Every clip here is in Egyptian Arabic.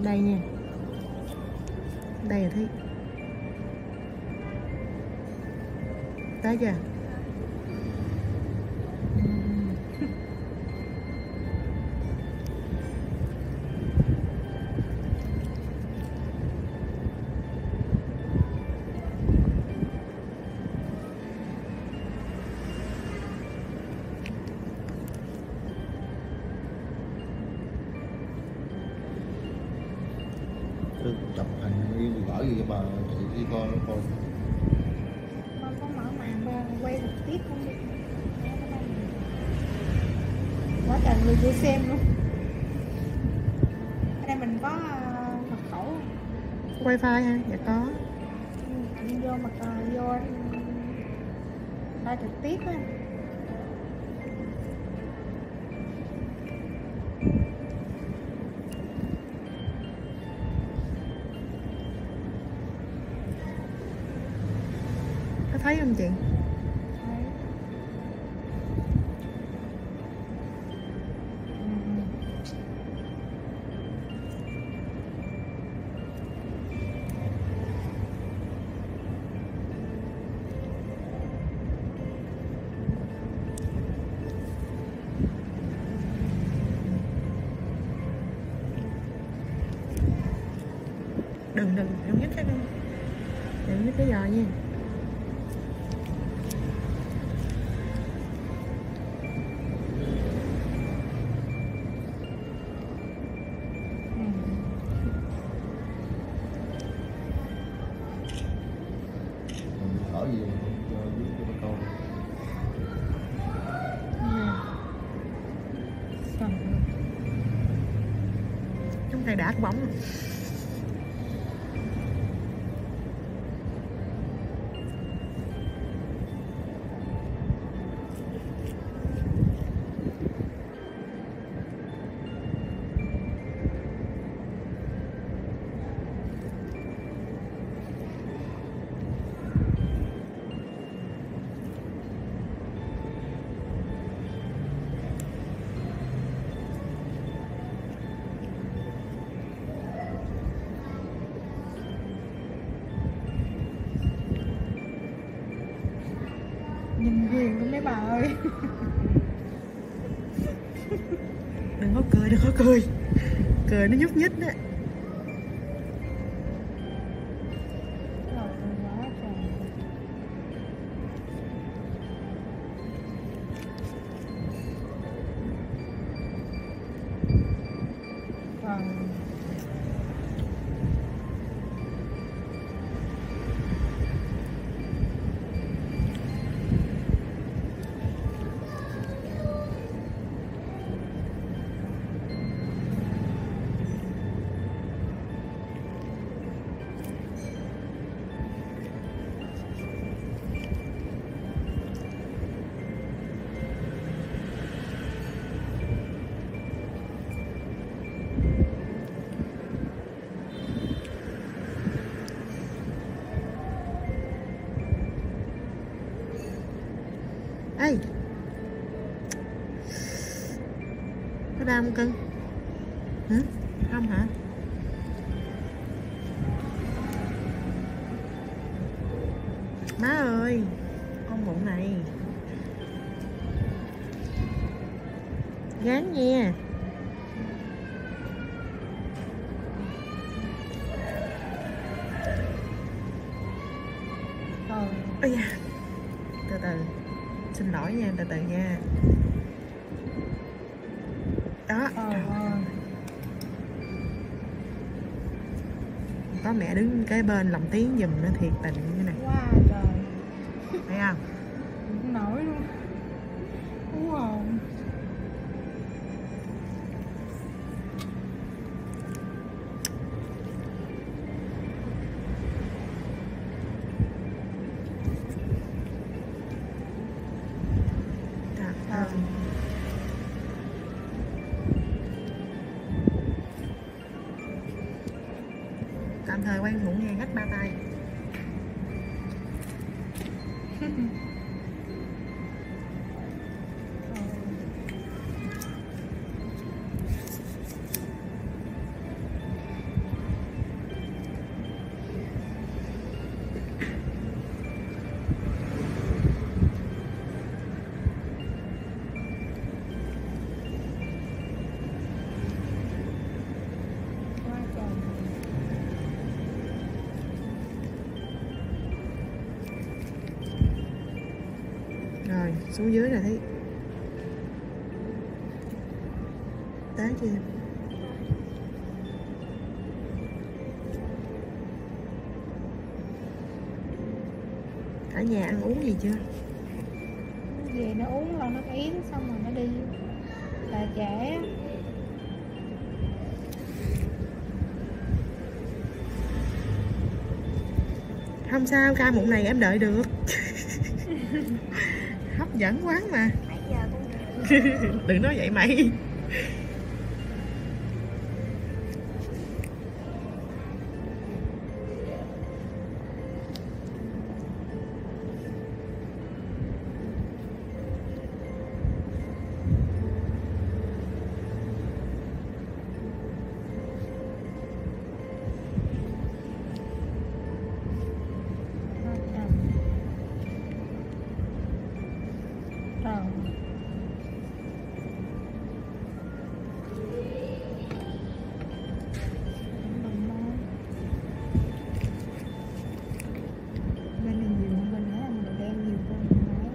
đây nha đây là thấy tới chưa Tôi chụp hình đi gửi gì cho bà chị đi coi nó coi con có mở màn ra quay trực tiếp không được quá trời người vô xem luôn ở đây mình có ờ, mật khẩu wifi ha dạ có Ừ, anh vô mật ờ, vô ra trực tiếp á có thấy không chị Đấy. Ừ. đừng đừng đừng nhích cái đừng nhích cái giò nha Ừ. Mình gửi gì cho giúp cho bà coi Trời ơi. chúng ta đã cái bóng rồi. nhìn ghiền của mấy bà ơi đừng có cười đừng có cười cười nó nhúc nhích đó Trời ơi, quá trời Vâng. ê có đau không cưng hả không hả má ơi con bụng này gán nha Trời ây da từ từ xin lỗi nha từ từ nha đó Trời ơi. có mẹ đứng cái bên lòng tiếng giùm nó thiệt tình như này Quá trời. thấy không Không nổi luôn. Hú hồn. Trời Trời. ơi. tạm thời quay muỗng nghe hết ba tay xuống dưới rồi thấy tới chưa ở nhà ăn uống gì chưa về nó uống lon nước yến xong rồi nó đi là trễ á. không sao ca mụn này em đợi được hấp dẫn quá mà nãy giờ cũng được đừng nói vậy mày Rồi. Bên này nhiều hơn bên đó là màu đen nhiều hơn bên đó.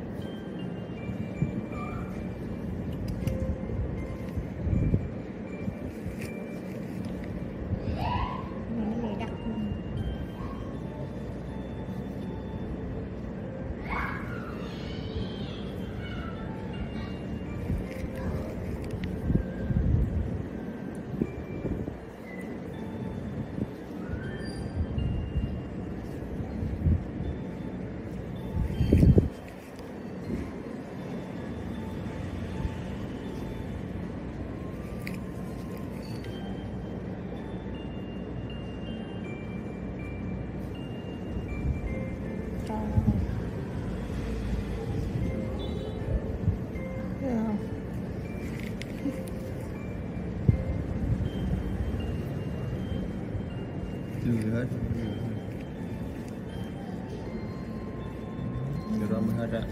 Bên này nó dày đặc hơn. Trời ơi. Được không? chưa hết chưa ra mới hết ra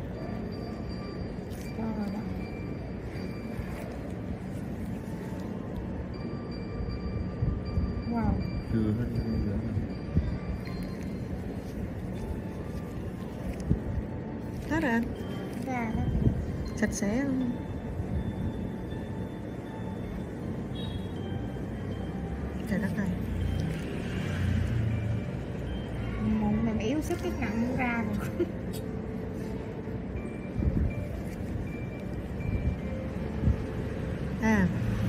Cho rồi đó. Wow. chưa hết chưa hết hết rồi anh Ra đó. sạch sẽ không trời đất ơi Mụn mình yếu sức cái nặng ra rồi. à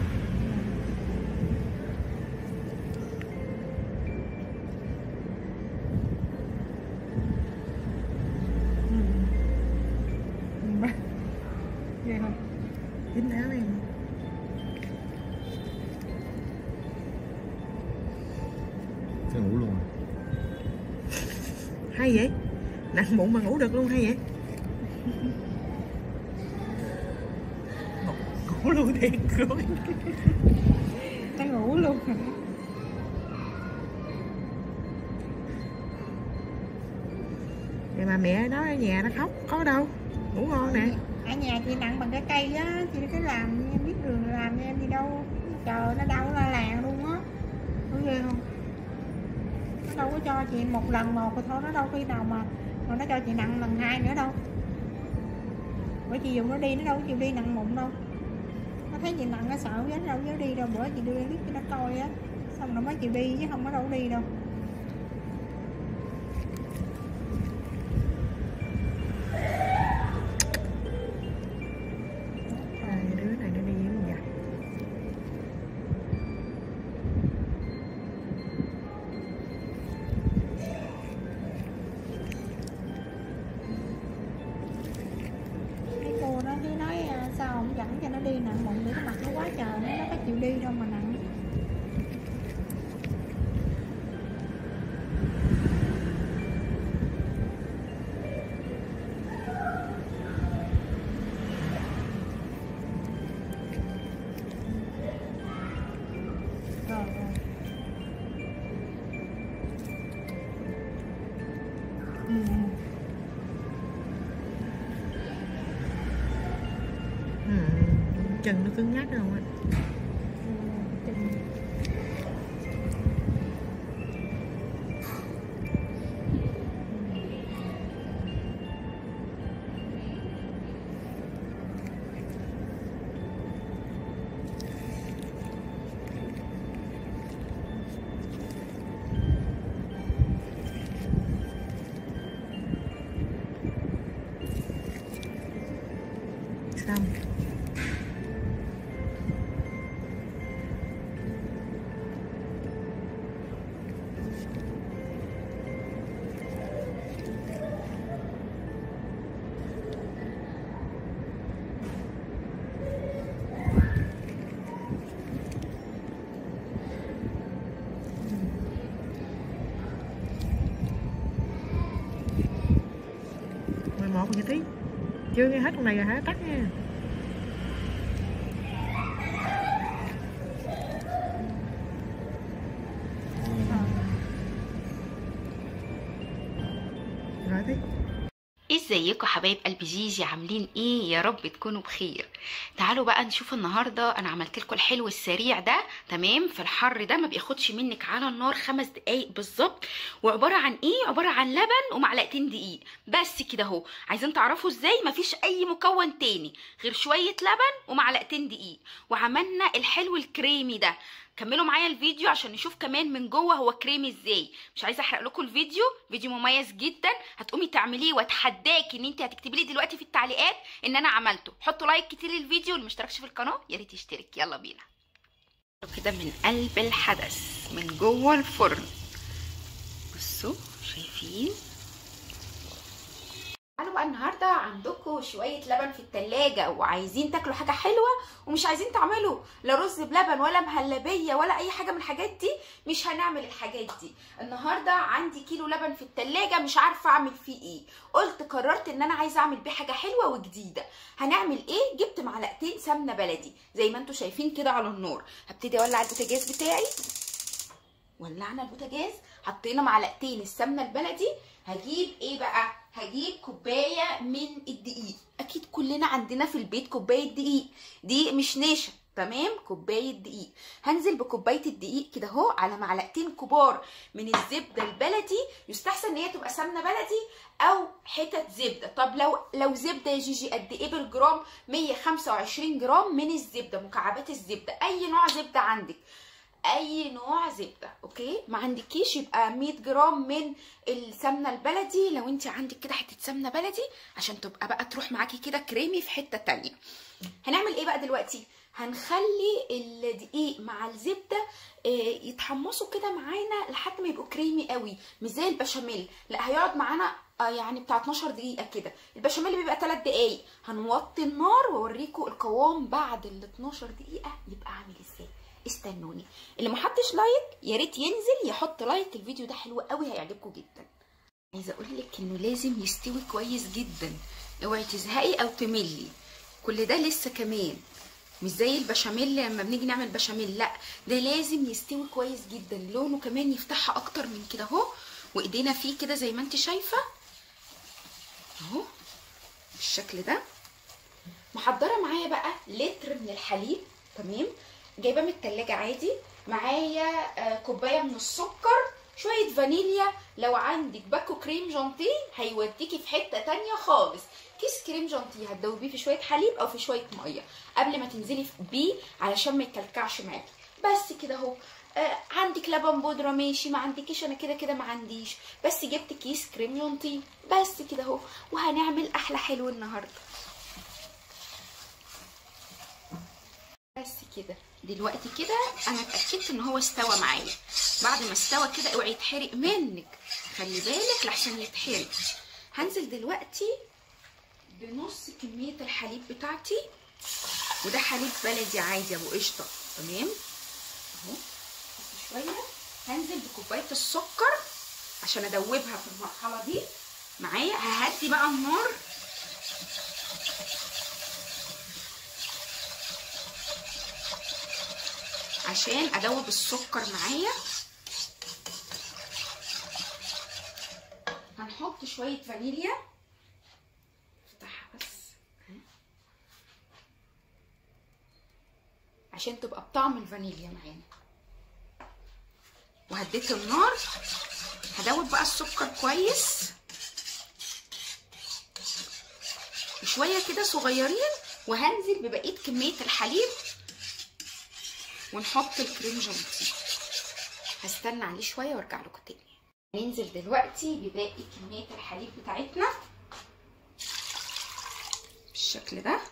Ừ. Ừ. Ghê không? dính áo em cái ngủ luôn à hay vậy nặng bụng mà ngủ được luôn hay vậy ngủ luôn thiệt rồi Ta ngủ luôn hả? vậy mà mẹ nó ở nhà nó khóc có đâu ngủ ngon nè Ở nhà chị nặng bằng cái cây á, chị cứ làm em biết đường làm cho em đi đâu. Trời nó đau la làng luôn á. Có ghê không? Nó đâu có cho chị một lần một rồi thôi, nó đâu khi nào mà mà nó cho chị nặng lần hai nữa đâu. Bữa chị dùng nó đi nó đâu có chịu đi nặng mụn đâu. Nó thấy chị nặng nó sợ quá nó đâu dám đi đâu. Bữa chị đưa clip cho nó coi á. Xong nó mới chịu đi chứ không có đâu có đi đâu. hai đứa này nó đi với mình giặt Mấy cô đó cứ nói à, sao không dẫn cho nó đi nặng mụn để cái mặt nó quá trời nó nó có chịu đi đâu mà nặng. Rồi rồi. Ừ. ừ. ừ. chân nó cứng ngắc không á chưa nghe hết con này rồi hả tắt nha rồi đi ازيكم حبايب قلب جيجي عاملين ايه يا رب تكونوا بخير تعالوا بقى نشوف النهارده انا عملت لكم الحلو السريع ده تمام في الحر ده ما بياخدش منك على النار خمس دقايق بالظبط وعباره عن ايه عباره عن لبن ومعلقتين دقيق بس كده اهو عايزين تعرفوا ازاي مفيش اي مكون تاني غير شويه لبن ومعلقتين دقيق وعملنا الحلو الكريمي ده كملوا معايا الفيديو عشان نشوف كمان من جوه هو كريمي ازاي مش عايزه احرق لكم الفيديو فيديو مميز جدا هتقومي تعمليه واتحداكي ان انت هتكتبي لي دلوقتي في التعليقات ان انا عملته حطوا لايك كتير للفيديو اللي مشتركش في القناه يا ريت يشترك يلا بينا كده من قلب الحدث من جوه الفرن بصوا شايفين تعالوا بقى النهارده عندكم شويه لبن في التلاجة وعايزين تاكلوا حاجه حلوه ومش عايزين تعملوا لا رز بلبن ولا مهلبيه ولا اي حاجه من الحاجات دي مش هنعمل الحاجات دي النهارده عندي كيلو لبن في التلاجة مش عارفه اعمل فيه ايه قلت قررت ان انا عايزه اعمل بيه حاجه حلوه وجديده هنعمل ايه جبت معلقتين سمنه بلدي زي ما انتم شايفين كده على النار هبتدي اولع البوتاجاز بتاعي ولعنا البوتاجاز حطينا معلقتين السمنه البلدي هجيب ايه بقى هجيب كوبايه من الدقيق اكيد كلنا عندنا في البيت كوبايه دقيق دقيق مش نشا تمام كوبايه دقيق هنزل بكوبايه الدقيق كده اهو على معلقتين كبار من الزبده البلدي يستحسن ان هي تبقى سمنه بلدي او حتت زبده طب لو لو زبده يا جيجي قد ايه بالجرام 125 جرام من الزبده مكعبات الزبده اي نوع زبده عندك اي نوع زبده اوكي ما عندكيش يبقى 100 جرام من السمنه البلدي لو انت عندك كده حته سمنه بلدي عشان تبقى بقى تروح معاكي كده كريمي في حته تانية هنعمل ايه بقى دلوقتي هنخلي الدقيق مع الزبده يتحمصوا كده معانا لحد ما يبقوا كريمي قوي مش زي البشاميل لا هيقعد معانا يعني بتاع 12 دقيقه كده البشاميل بيبقى 3 دقايق هنوطي النار واوريكم القوام بعد ال 12 دقيقه يبقى عامل ازاي استنوني اللي ما حطش لايك يا ريت ينزل يحط لايك الفيديو ده حلو قوي هيعجبكم جدا عايزه اقول لك انه لازم يستوي كويس جدا اوعي تزهقي او تملي كل ده لسه كمان مش زي البشاميل لما بنيجي نعمل بشاميل لا ده لازم يستوي كويس جدا لونه كمان يفتحها اكتر من كده اهو وايدينا فيه كده زي ما انت شايفه اهو بالشكل ده محضره معايا بقى لتر من الحليب تمام جايباه من التلاجة عادي معايا كوبايه من السكر شويه فانيليا لو عندك باكو كريم جانتيه هيوديكي في حته تانية خالص كيس كريم جانتيه هتدوبيه في شويه حليب او في شويه ميه قبل ما تنزلي بيه علشان ما يكلكعش معاكي بس كده اهو آه عندك لبن بودره ماشي ما عندكيش انا كده كده ما عنديش بس جبت كيس كريم جانتيه بس كده اهو وهنعمل احلى حلو النهارده بس كده دلوقتي كده انا اتاكدت ان هو استوى معايا بعد ما استوى كده اوعي يتحرق منك خلي بالك لحسن يتحرق هنزل دلوقتي بنص كميه الحليب بتاعتي وده حليب بلدي عادي ابو قشطه تمام اهو شويه هنزل بكوبايه السكر عشان ادوبها في المرحله دي معايا ههدي بقى النار عشان ادوب السكر معايا هنحط شويه فانيليا افتحها بس عشان تبقى بطعم الفانيليا معانا وهديت النار هدوب بقى السكر كويس شويه كده صغيرين وهنزل ببقيه كميه الحليب ونحط الكريم جانتي هستنى عليه شويه وارجع لكم تاني ننزل دلوقتي بباقي كميه الحليب بتاعتنا بالشكل ده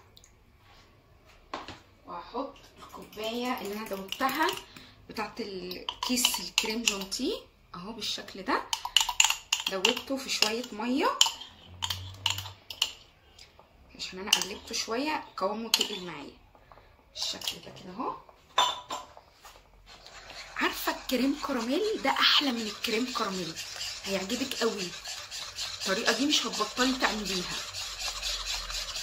وهحط الكوبايه اللي انا دوبتها بتاعت الكيس الكريم جانتي اهو بالشكل ده دوبته في شويه ميه عشان انا قلبته شويه قوامه تقل معايا بالشكل ده كده اهو عارفه الكريم كراميل ده احلى من الكريم كراميل هيعجبك قوي الطريقه دي مش هتبطلي تعمليها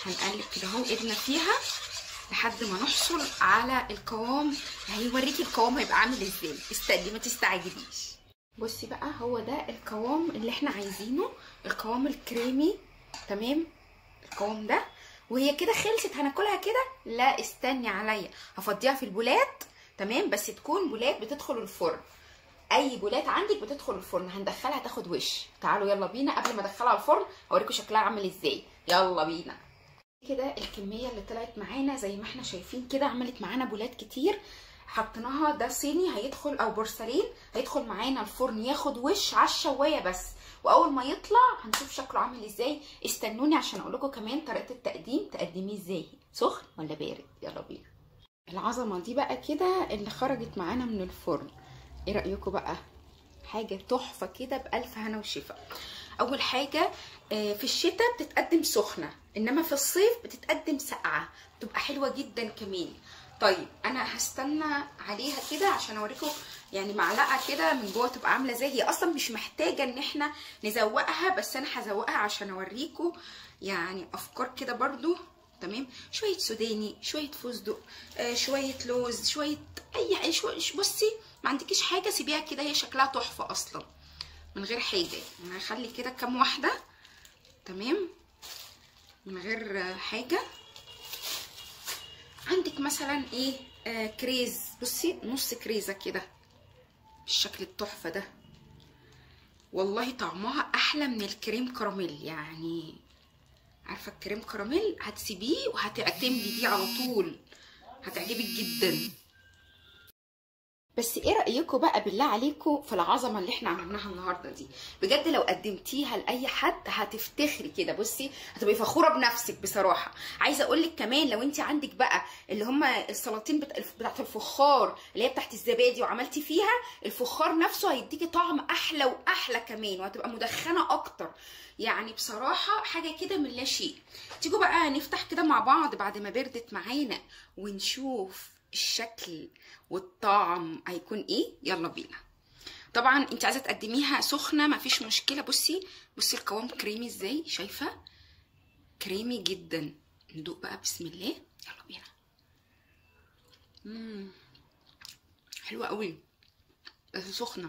هنقلب كده اهو ايدنا فيها لحد ما نحصل على القوام هيوريكي القوام هيبقى عامل ازاي استني ما تستعجليش بصي بقى هو ده القوام اللي احنا عايزينه القوام الكريمي تمام القوام ده وهي كده خلصت هناكلها كده لا استني عليا هفضيها في البولات تمام بس تكون بولات بتدخل الفرن اي بولات عندك بتدخل الفرن هندخلها تاخد وش تعالوا يلا بينا قبل ما ادخلها الفرن اوريكم شكلها عامل ازاي يلا بينا كده الكميه اللي طلعت معانا زي ما احنا شايفين كده عملت معانا بولات كتير حطيناها ده صيني هيدخل او بورسلين هيدخل معانا الفرن ياخد وش على الشوايه بس واول ما يطلع هنشوف شكله عامل ازاي استنوني عشان اقول لكم كمان طريقه التقديم تقدميه ازاي سخن ولا بارد يلا بينا العظمه دي بقى كده اللي خرجت معانا من الفرن ايه رايكم بقى حاجه تحفه كده بالف هنا وشفا اول حاجه آه، في الشتاء بتتقدم سخنه انما في الصيف بتتقدم ساقعه بتبقى حلوه جدا كمان طيب انا هستنى عليها كده عشان اوريكم يعني معلقه كده من جوه تبقى عامله ازاي هي اصلا مش محتاجه ان احنا نزوقها بس انا هزوقها عشان اوريكم يعني افكار كده برضو تمام شويه سوداني شويه فستق آه شويه لوز شويه اي اي شويه بصي ما عندكيش حاجه سيبيها كده هي شكلها تحفه اصلا من غير حاجه انا هخلي كده كام واحده تمام من غير آه، حاجه عندك مثلا ايه آه كريز بصي نص كريزه كده بالشكل التحفه ده والله طعمها احلى من الكريم كراميل يعني عارفه الكريم كراميل هتسيبيه وهتعتمدي بيه على طول هتعجبك جدا بس ايه رايكم بقى بالله عليكم في العظمه اللي احنا عملناها النهارده دي بجد لو قدمتيها لاي حد هتفتخري كده بصي هتبقي فخوره بنفسك بصراحه عايزه اقول لك كمان لو انت عندك بقى اللي هم السلاطين بتاع بتاعت الفخار اللي هي بتاعت الزبادي وعملتي فيها الفخار نفسه هيديكي طعم احلى واحلى كمان وهتبقى مدخنه اكتر يعني بصراحه حاجه كده من لا شيء تيجوا بقى نفتح كده مع بعض بعد ما بردت معانا ونشوف الشكل والطعم هيكون ايه يلا بينا طبعا انت عايزه تقدميها سخنه مفيش مشكله بصي بصي القوام كريمي ازاي شايفه كريمي جدا ندوق بقى بسم الله يلا بينا مم. حلوه قوي بس سخنه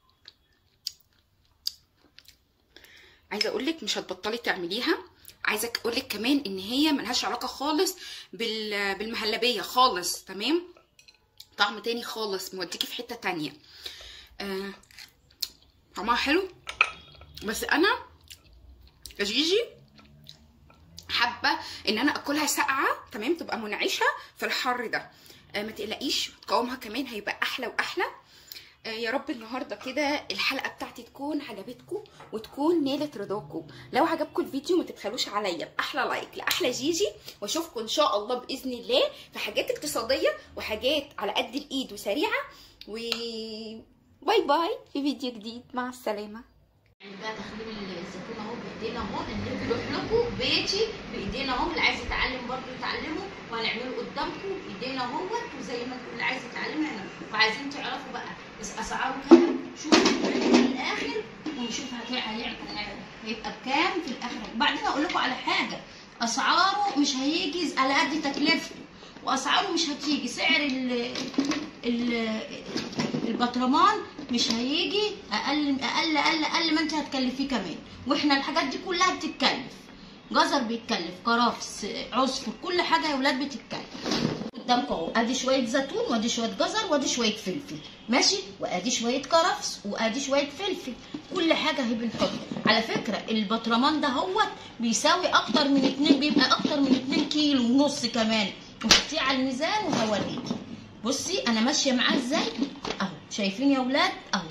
عايزه اقول لك مش هتبطلي تعمليها عايزه اقول لك كمان ان هي ملهاش علاقه خالص بال... بالمهلبيه خالص تمام طعم تاني خالص موديكي في حته تانية آه... طعمها حلو بس انا يا جيجي حابه ان انا اكلها ساقعه تمام تبقى منعشه في الحر ده آه ما تقلقيش قوامها كمان هيبقى احلى واحلى آه، يا رب النهارده كده الحلقه بتاعتي تكون عجبتكم وتكون نالت رضاكم لو عجبكم الفيديو ما تبخلوش عليا باحلى لايك لاحلى جيجي واشوفكم ان شاء الله باذن الله في حاجات اقتصاديه وحاجات على قد الايد وسريعه و باي باي في فيديو جديد مع السلامه يعني بقى تخليل الزيتون اهو بايدينا اهو اللي بيروح لكم بيتي بايدينا اهو اللي عايز يتعلم برضه يتعلموا وهنعمله قدامكم بايدينا اهوت وزي ما اللي عايز يتعلم احنا وعايزين تعرفوا بقى بس اسعاره كام شوفوا الفيديو في الاخر ونشوف هتع- هيعمل هيبقى بكام في الاخر وبعدين اقول لكم على حاجه اسعاره مش هيجي على قد تكلفته واسعاره مش هتيجي سعر ال ال البطرمان مش هيجي اقل اقل اقل اقل ما انت هتكلفيه كمان واحنا الحاجات دي كلها بتتكلف جزر بيتكلف كرفس عصفر كل حاجه يا ولاد بتتكلف قدامكم اهو ادي شويه زيتون وادي شويه جزر وادي شويه فلفل ماشي وادي شويه كرفس وادي شويه فلفل كل حاجه اهي بنحط على فكره البطرمان ده هو بيساوي اكتر من اتنين بيبقى اكتر من اتنين كيلو ونص كمان وحطيه على الميزان وهوريكي بصي انا ماشيه معاه ازاي اهو شايفين يا ولاد اهو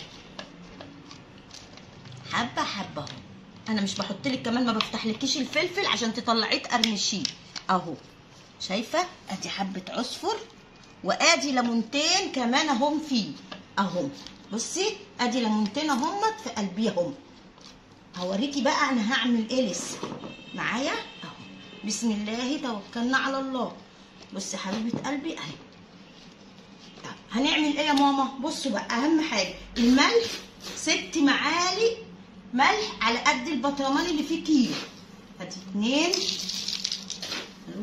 حبه حبه اهو انا مش بحط لك كمان ما بفتحلكيش الفلفل عشان تطلعيه تقرمشيه اهو شايفه ادي حبه عصفر وادي ليمونتين كمان اهم فيه اهم بصي ادي ليمونتين اهمت في قلبيهم هوريكي بقى انا هعمل ايه لسه معايا اهو بسم الله توكلنا على الله بصي يا حبيبه قلبي اهي طب هنعمل ايه يا ماما بصوا بقى اهم حاجه الملح ست معالق ملح على قد البطرمان اللي فيه كيلو ادي اتنين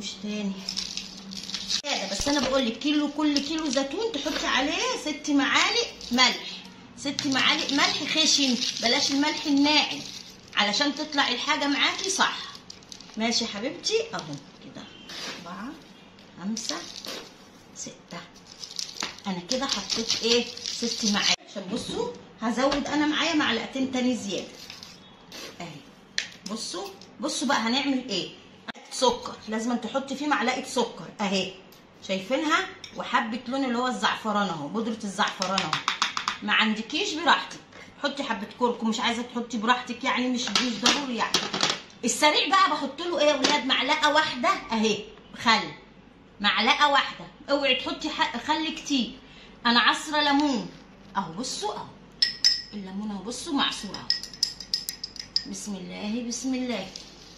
وش تاني هذا بس انا بقول لك كيلو كل كيلو زيتون تحطي عليه ست معالق ملح ست معالق ملح خشن بلاش الملح الناعم علشان تطلع الحاجه معاكي صح ماشي يا حبيبتي اهو كده اربعه خمسه سته انا كده حطيت ايه ست معالق عشان بصوا هزود انا معايا معلقتين تاني زياده اهي بصوا بصوا بقى هنعمل ايه سكر لازم تحطي فيه معلقه سكر اهي شايفينها وحبه لون اللي هو الزعفران اهو بودره الزعفران اهو ما عندكيش براحتك حطي حبه كركم مش عايزه تحطي براحتك يعني مش مش ضروري يعني السريع بقى بحط له ايه يا ولاد معلقه واحده اهي خل معلقه واحده اوعي تحطي ح- خل كتير انا عصره ليمون اهو بصوا اهو الليمون اهو بصوا معصور اهو بسم الله بسم الله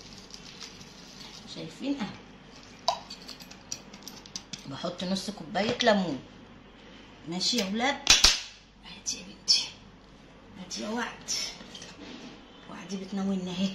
شايفين اهو بحط نص كوبايه ليمون ماشي يا ولاد هاتي يا بنتي هاتي يا وعد وعدي بتناولنا اهي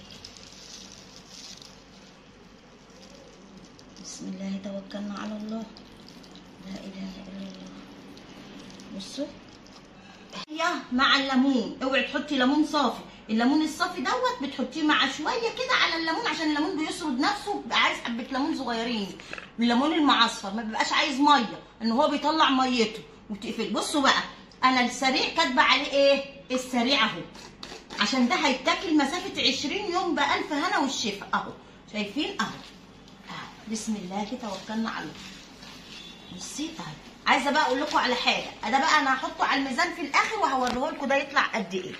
بسم الله توكلنا على الله لا اله الا الله بصوا هي مع الليمون اوعي تحطي ليمون صافي الليمون الصافي دوت بتحطيه مع شويه كده على الليمون عشان الليمون بيسرد نفسه بيبقى عايز حبه ليمون صغيرين الليمون المعصفر ما بيبقاش عايز ميه ان هو بيطلع ميته وتقفل بصوا بقى انا السريع كاتبه عليه ايه السريع اهو عشان ده هيتاكل مسافه 20 يوم بالف هنا والشفا اهو شايفين اهو اهو بسم الله كده توكلنا على الله بصي اهي عايزه بقى اقول لكم على حاجه ده بقى انا هحطه على الميزان في الاخر وهوريه لكم ده يطلع قد ايه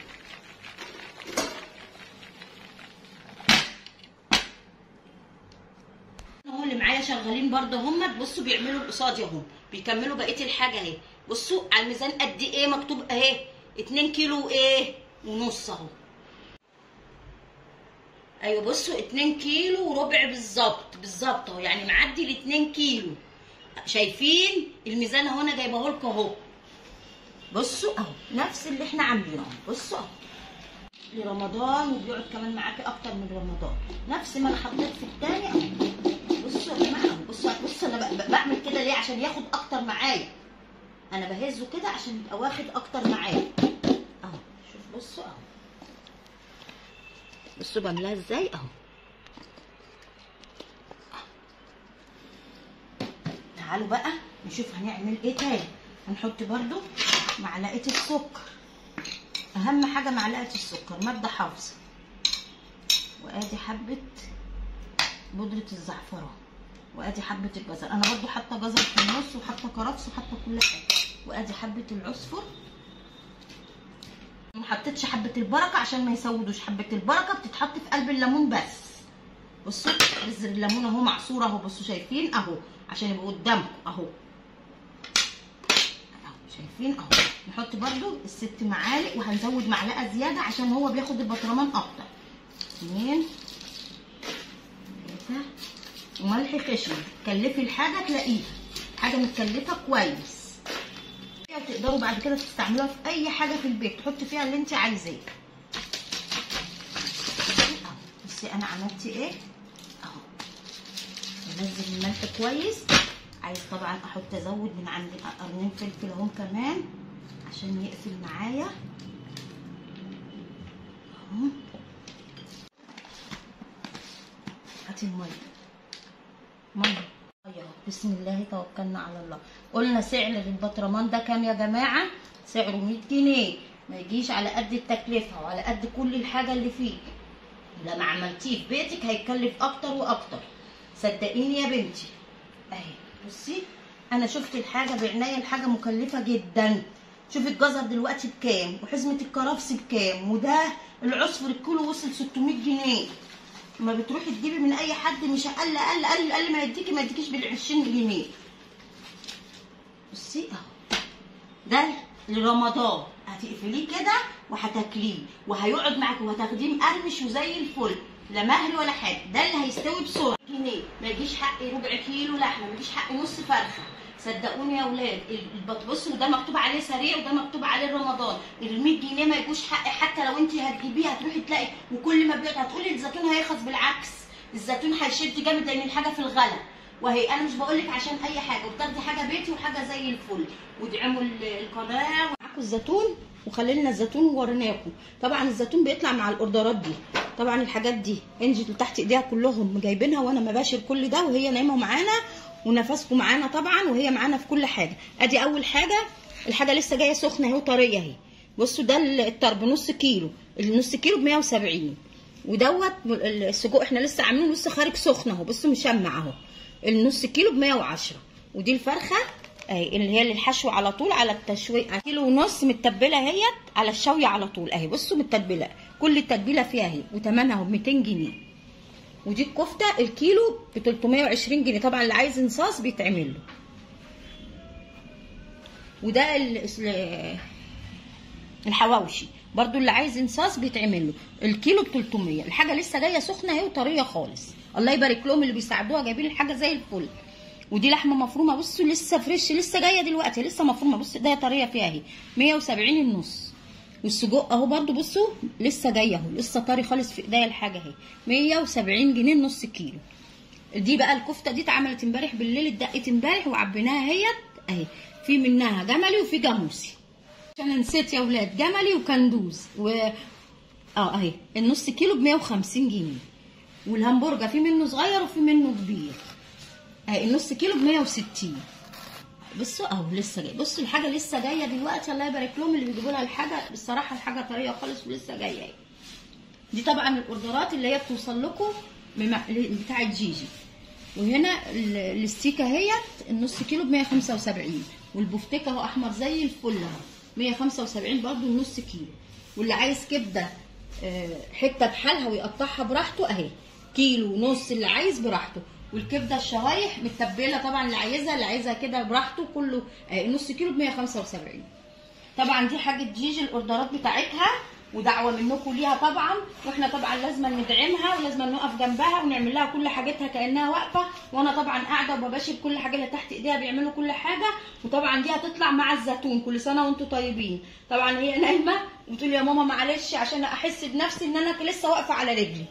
هو اللي معايا شغالين برضه هم بصوا بيعملوا القصاد اهو بيكملوا بقيه الحاجه اهي بصوا على الميزان قد ايه مكتوب اهي 2 كيلو ايه ونص اهو ايوه بصوا 2 كيلو وربع بالظبط بالظبط اهو يعني معدي ال 2 كيلو شايفين الميزان اهو انا جايبه لكم اهو بصوا اهو نفس اللي احنا عاملينه اهو بصوا اهو لرمضان وبيقعد كمان معاكي اكتر من رمضان نفس ما انا حطيت في التاني اهو بصوا يا جماعه اهو بصوا بصوا انا ب- ب- بعمل كده ليه عشان ياخد اكتر معايا انا بهزه كده عشان يبقى واخد اكتر معايا اهو شوف بصوا اهو بصوا بعملها ازاي اهو تعالوا بقى نشوف هنعمل ايه تاني هنحط برضو معلقه السكر اهم حاجه معلقه السكر ماده حافظه وادي حبه بودره الزعفران وادي حبه الجزر انا برضو حاطه جزر في النص وحاطه كرفس وحاطه كل حاجه وادي حبه العصفر ما حطيتش حبه البركه عشان ما يسودوش حبه البركه بتتحط في قلب الليمون بس بصوا بذر الليمون اهو معصور اهو بصوا شايفين اهو عشان يبقوا قدامكم اهو اهو شايفين اهو نحط برضو الست معالق وهنزود معلقه زياده عشان هو بياخد البطرمان اكتر اتنين تلاته وملح خشن تكلفي الحاجه تلاقيها حاجه متكلفه كويس تقدروا بعد كده تستعملوها في اي حاجه في البيت تحطي فيها اللي انت عايزاه اهو بصي انا عملت ايه اهو بنزل الملح كويس عايز طبعا احط ازود من عندي قرنين فلفل اهم كمان عشان يقفل معايا اهو هاتي الميه ميه ميه اهو بسم الله توكلنا على الله قلنا سعر البطرمان ده كام يا جماعه سعره 100 جنيه ما يجيش على قد التكلفه وعلى قد كل الحاجه اللي فيه لما عملتيه في بيتك هيكلف اكتر واكتر صدقيني يا بنتي اهي بصي انا شفت الحاجه بعناية الحاجه مكلفه جدا شوفي الجزر دلوقتي بكام وحزمه الكرفس بكام وده العصفر الكيلو وصل 600 جنيه ما بتروحي تجيبي من اي حد مش اقل اقل اقل اقل ما يديكي ما يديكيش بال 20 جنيه بصي اهو ده لرمضان هتقفليه كده وهتاكليه وهيقعد معاكي وهتاخديه مقرمش وزي الفل لا مهل ولا حاجه ده اللي هيستوي بسرعه جنيه ما يجيش حق ربع كيلو لحمه ما يجيش حق نص فرخه صدقوني يا اولاد البط بصوا ده مكتوب عليه سريع وده مكتوب عليه رمضان ال 100 جنيه ما يجوش حق حتى لو انت هتجيبيه هتروحي تلاقي وكل ما بيقعد هتقولي الزيتون هيرخص بالعكس الزيتون هيشد جامد لان الحاجه في الغلا وهي انا مش بقول لك عشان اي حاجه وبتاخدي حاجه بيتي وحاجه زي الفل وادعموا ال- القناه معاكم الزيتون وخلي لنا الزيتون ووريناكم طبعا الزيتون بيطلع مع الاوردرات دي طبعا الحاجات دي انجي اللي تحت ايديها كلهم جايبينها وانا مباشر كل ده وهي نايمه معانا ونفسكم معانا طبعا وهي معانا في كل حاجه ادي اول حاجه الحاجه لسه جايه سخنه اهي وطريه اهي بصوا ده الطرب نص كيلو النص كيلو ب 170 ودوت السجق احنا لسه عاملينه لسه خارج سخن اهو بصوا مشمع اهو النص كيلو ب 110 ودي الفرخه اهي اللي هي للحشو على طول على التشويق كيلو ونص متبله اهيت على الشوي على طول اهي بصوا متبله كل التتبيله فيها اهي وثمنها اهو ب 200 جنيه ودي الكفته الكيلو ب 320 جنيه طبعا اللي عايز انصاص بيتعمل له وده ال- ال- الحواوشي برضو اللي عايز انصاص بيتعمل له الكيلو ب 300 الحاجه لسه جايه سخنه اهي وطريه خالص الله يبارك لهم اللي بيساعدوها جايبين الحاجه زي الفل ودي لحمه مفرومه بصوا لسه فريش لسه جايه دلوقتي لسه مفرومه بصوا ده طريه فيها اهي 170 النص والسجق اهو برضو بصوا لسه جايه اهو لسه طري خالص في ايديا الحاجه اهي 170 جنيه النص كيلو دي بقى الكفته دي اتعملت امبارح بالليل اتدقت امبارح وعبيناها اهيت اهي في منها جملي وفي جاموسي عشان أنا نسيت يا ولاد جملي وكندوز و اه اهي النص كيلو ب 150 جنيه والهمبرجر في منه صغير وفي منه كبير اهي النص كيلو ب 160 بصوا اهو لسه جاي بصوا الحاجه لسه جايه دلوقتي الله يبارك لهم اللي بيجيبوا لها الحاجه بصراحه الحاجه طريه خالص ولسه جايه اهي دي طبعا الاوردرات اللي هي بتوصل لكم بتاعه جيجي وهنا ال- الاستيكه اهيت النص كيلو ب 175 والبفتيك اهو احمر زي الفل اهو 175 برضو النص كيلو واللي عايز كبده آه، حته بحالها ويقطعها براحته اهي كيلو ونص اللي عايز براحته والكبده الشرايح متبله طبعا اللي عايزها اللي عايزها كده براحته كله آه، نص كيلو ب 175 طبعا دي حاجه جيجي الاوردرات بتاعتها ودعوه منكم ليها طبعا واحنا طبعا لازم ندعمها ولازم نقف جنبها ونعمل لها كل حاجتها كانها واقفه وانا طبعا قاعده وبباشر كل حاجه اللي تحت ايديها بيعملوا كل حاجه وطبعا دي هتطلع مع الزيتون كل سنه وانتم طيبين طبعا هي نايمه وبتقول يا ماما معلش عشان احس بنفسي ان انا لسه واقفه على رجلي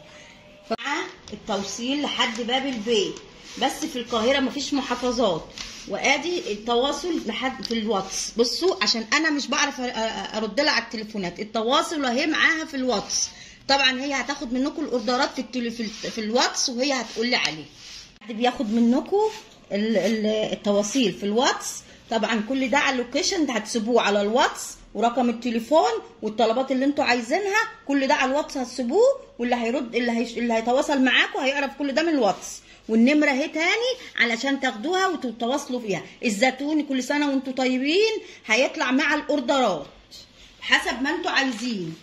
مع التوصيل لحد باب البيت بس في القاهره مفيش محافظات وادي التواصل لحد في الواتس بصوا عشان انا مش بعرف أ- أ- ارد لها على التليفونات التواصل اهي معاها في الواتس طبعا هي هتاخد منكم الاوردرات في التلي في, ال- في الواتس وهي هتقول لي عليه حد بياخد منكم ال- ال- التواصيل في الواتس طبعا كل ده على اللوكيشن ده هتسيبوه على الواتس ورقم التليفون والطلبات اللي انتوا عايزينها كل ده على الواتس هتسيبوه واللي هيرد اللي, هيش اللي هيتواصل معاكم هيعرف كل ده من الواتس والنمرة اهي تاني علشان تاخدوها وتتواصلوا فيها الزيتون كل سنة وانتوا طيبين هيطلع مع الاوردرات حسب ما انتوا عايزين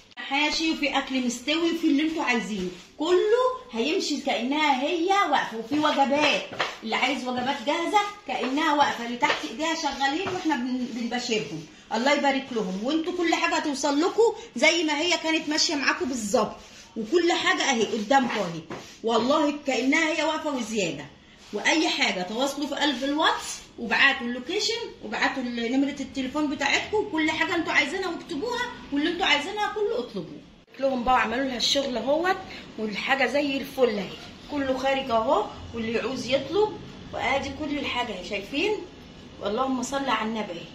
حاشي وفي اكل مستوي وفي اللي انتوا عايزينه كله هيمشي كانها هي واقفه وفي وجبات اللي عايز وجبات جاهزه كانها واقفه اللي تحت ايديها شغالين واحنا بن- بنباشرهم الله يبارك لهم وانتوا كل حاجه هتوصل لكم زي ما هي كانت ماشيه معاكم بالظبط وكل حاجه اهي قدامكم اهي والله كانها هي واقفه وزياده واي حاجه تواصلوا في قلب الواتس وبعتوا اللوكيشن وبعتوا نمره التليفون بتاعتكم كل حاجه انتوا عايزينها واكتبوها واللي انتوا عايزينها كله اطلبوه لهم بقى عملوا لها الشغل اهوت والحاجه زي الفل اهي كله خارج اهو واللي يعوز يطلب وادي كل الحاجه اهي شايفين اللهم صل على النبي اهي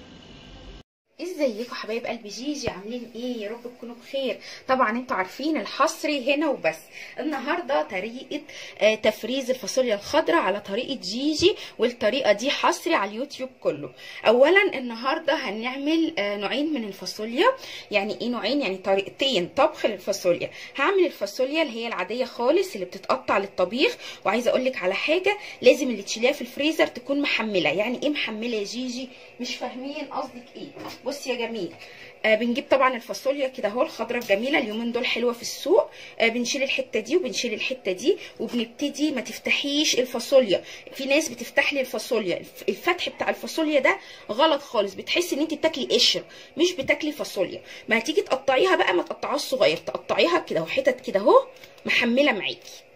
ازيكم حبايب قلب جيجي عاملين ايه يا رب تكونوا بخير طبعا انتوا عارفين الحصري هنا وبس النهارده طريقه آه، تفريز الفاصوليا الخضراء على طريقه جيجي والطريقه دي حصري على اليوتيوب كله اولا النهارده هنعمل آه، نوعين من الفاصوليا يعني ايه نوعين يعني طريقتين طبخ للفاصوليا هعمل الفاصوليا اللي هي العاديه خالص اللي بتتقطع للطبيخ وعايزه اقول لك على حاجه لازم اللي تشيليها في الفريزر تكون محمله يعني ايه محمله يا جيجي مش فاهمين قصدك ايه بصي يا جميل آه بنجيب طبعا الفاصوليا كده اهو الخضره الجميله اليومين دول حلوه في السوق آه بنشيل الحته دي وبنشيل الحته دي وبنبتدي ما تفتحيش الفاصوليا في ناس بتفتح لي الفاصوليا الف- الفتح بتاع الفاصوليا ده غلط خالص بتحسي ان انت بتاكلي قشر مش بتاكلي فاصوليا ما هتيجي تقطعيها بقى ما تقطعيهاش صغير تقطعيها كده اهو حتت كده اهو محمله معاكي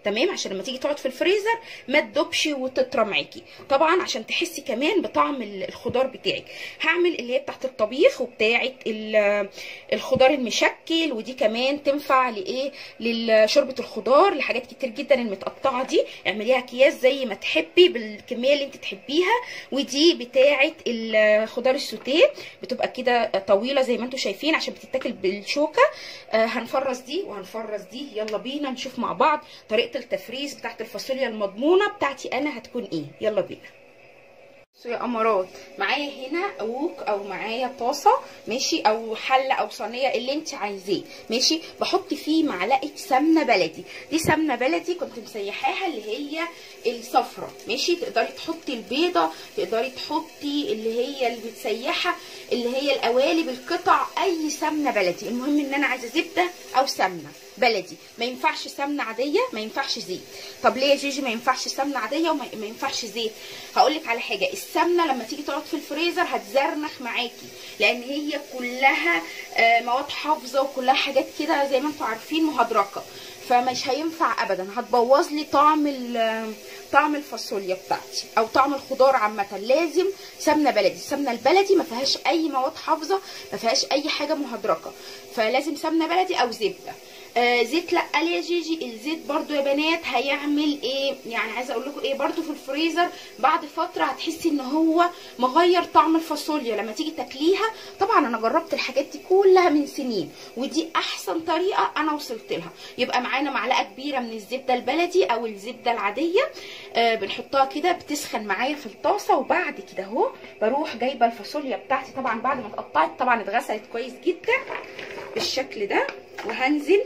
تمام عشان لما تيجي تقعد في الفريزر ما تدوبش وتطرى معاكي طبعا عشان تحسي كمان بطعم ال- الخضار بتاعك هعمل اللي هي بتاعت الطبيخ وبتاعت ال- الخضار المشكل ودي كمان تنفع لايه لشوربه الخضار لحاجات كتير جدا المتقطعه دي اعمليها اكياس زي ما تحبي بالكميه اللي انت تحبيها ودي بتاعه الخضار السوتيه بتبقى كده طويله زي ما انتم شايفين عشان بتتاكل بالشوكه آه هنفرز دي وهنفرز دي يلا بينا نشوف مع بعض طريقه التفريز بتاعت الفاصوليا المضمونه بتاعتي انا هتكون ايه يلا بينا بصوا يا امارات معايا هنا ووك او معايا طاسه ماشي او حله او صينيه اللي انت عايزاه ماشي بحط فيه معلقه سمنه بلدي دي سمنه بلدي كنت مسيحاها اللي هي الصفرة ماشي تقدري تحطي البيضه تقدري تحطي اللي هي المتسيحه اللي هي القوالب القطع اي سمنه بلدي المهم ان انا عايزه زبده او سمنه بلدي ما ينفعش سمنه عاديه ما ينفعش زيت طب ليه يا جيجي ما ينفعش سمنه عاديه وما ما ينفعش زيت هقول لك على حاجه السمنه لما تيجي تقعد في الفريزر هتزرنخ معاكي لان هي كلها آه، مواد حافظه وكلها حاجات كده زي ما انتم عارفين مهدرجه فمش هينفع ابدا هتبوظ لي طعم ال- طعم الفاصوليا بتاعتي او طعم الخضار عامه لازم سمنه بلدي السمنه البلدي ما فيهاش اي مواد حافظه ما فيهاش اي حاجه مهدرجه فلازم سمنه بلدي او زبده آه زيت لا قال يا جيجي الزيت برضو يا بنات هيعمل ايه يعني عايزه اقول لكم ايه برضو في الفريزر بعد فتره هتحسي ان هو مغير طعم الفاصوليا لما تيجي تاكليها طبعا انا جربت الحاجات دي كلها من سنين ودي احسن طريقه انا وصلت لها يبقى معانا معلقه كبيره من الزبده البلدي او الزبده العاديه آه بنحطها كده بتسخن معايا في الطاسه وبعد كده اهو بروح جايبه الفاصوليا بتاعتي طبعا بعد ما اتقطعت طبعا اتغسلت كويس جدا بالشكل ده وهنزل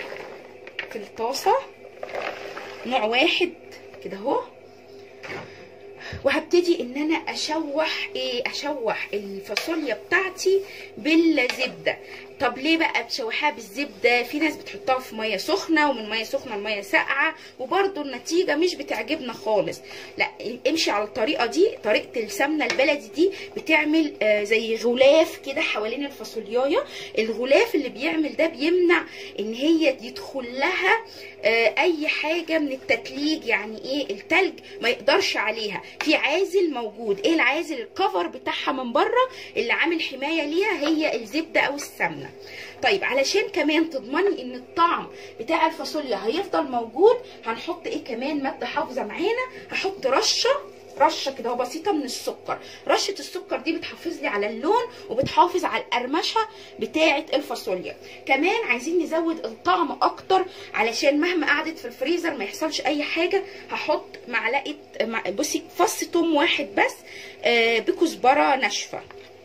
في الطاسه نوع واحد كده اهو وهبتدي ان انا اشوح ايه اشوح الفاصوليا بتاعتي بالزبده طب ليه بقى بتشوحها بالزبده في ناس بتحطها في ميه سخنه ومن ميه سخنه لميه ساقعه وبرده النتيجه مش بتعجبنا خالص لا امشي على الطريقه دي طريقه السمنه البلدي دي بتعمل آه زي غلاف كده حوالين الفاصوليايه الغلاف اللي بيعمل ده بيمنع ان هي يدخل لها آه اي حاجه من التتليج يعني ايه التلج ما يقدرش عليها في عازل موجود ايه العازل الكفر بتاعها من بره اللي عامل حمايه ليها هي الزبده او السمنه طيب علشان كمان تضمني ان الطعم بتاع الفاصوليا هيفضل موجود هنحط ايه كمان ماده حافظه معانا هحط رشه رشه كده بسيطه من السكر رشه السكر دي بتحافظ لي على اللون وبتحافظ على القرمشه بتاعه الفاصوليا كمان عايزين نزود الطعم اكتر علشان مهما قعدت في الفريزر ما يحصلش اي حاجه هحط معلقه مع- بصي فص توم واحد بس آه، بكزبره ناشفه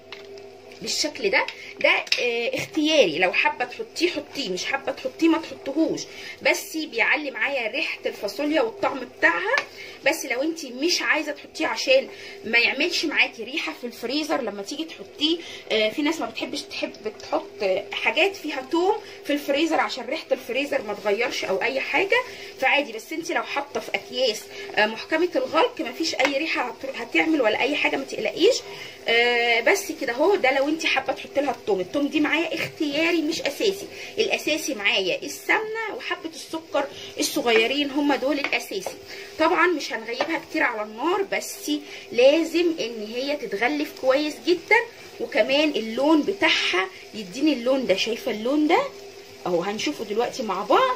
بالشكل ده ده آه، اختياري لو حابه تحطيه حطيه مش حابه تحطيه ما تحطهوش بس بيعلي معايا ريحه الفاصوليا والطعم بتاعها بس لو انت مش عايزه تحطيه عشان ما يعملش معاكي ريحه في الفريزر لما تيجي تحطيه آه، في ناس ما بتحبش تحب تحط آه، حاجات فيها توم في الفريزر عشان ريحه الفريزر ما تغيرش او اي حاجه فعادي بس انت لو حاطه في اكياس آه، محكمه الغلق ما فيش اي ريحه هت- هتعمل ولا اي حاجه ما تقلقيش آه، بس كده اهو ده لو انت حابه تحطي لها التوم التوم دي معايا اختياري مش اساسي الاساسي معايا السمنه وحبه السكر الصغيرين هم دول الاساسي طبعا مش هنغيبها كتير على النار بس لازم ان هي تتغلف كويس جدا وكمان اللون بتاعها يديني اللون ده شايفه اللون ده اهو هنشوفه دلوقتي مع بعض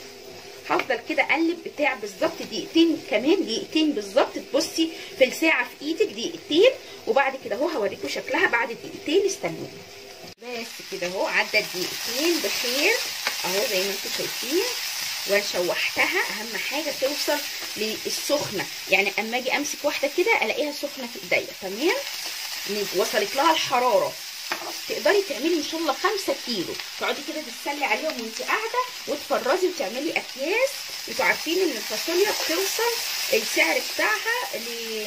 هفضل كده اقلب بتاع بالظبط دقيقتين كمان دقيقتين بالظبط تبصي في الساعه في ايدك دقيقتين وبعد كده اهو هوريكم شكلها بعد دقيقتين استنوني بس كده اهو عدت دقيقتين بخير اهو زي ما انتم شايفين وشوحتها اهم حاجه توصل للسخنه يعني اما اجي امسك واحده كده الاقيها سخنه في ايديا تمام وصلت لها الحراره تقدري تعملي ان شاء الله 5 كيلو تقعدي كده تتسلي عليهم وانت قاعده وتفرزي وتعملي اكياس انتوا عارفين ان الفاصوليا بتوصل السعر بتاعها ل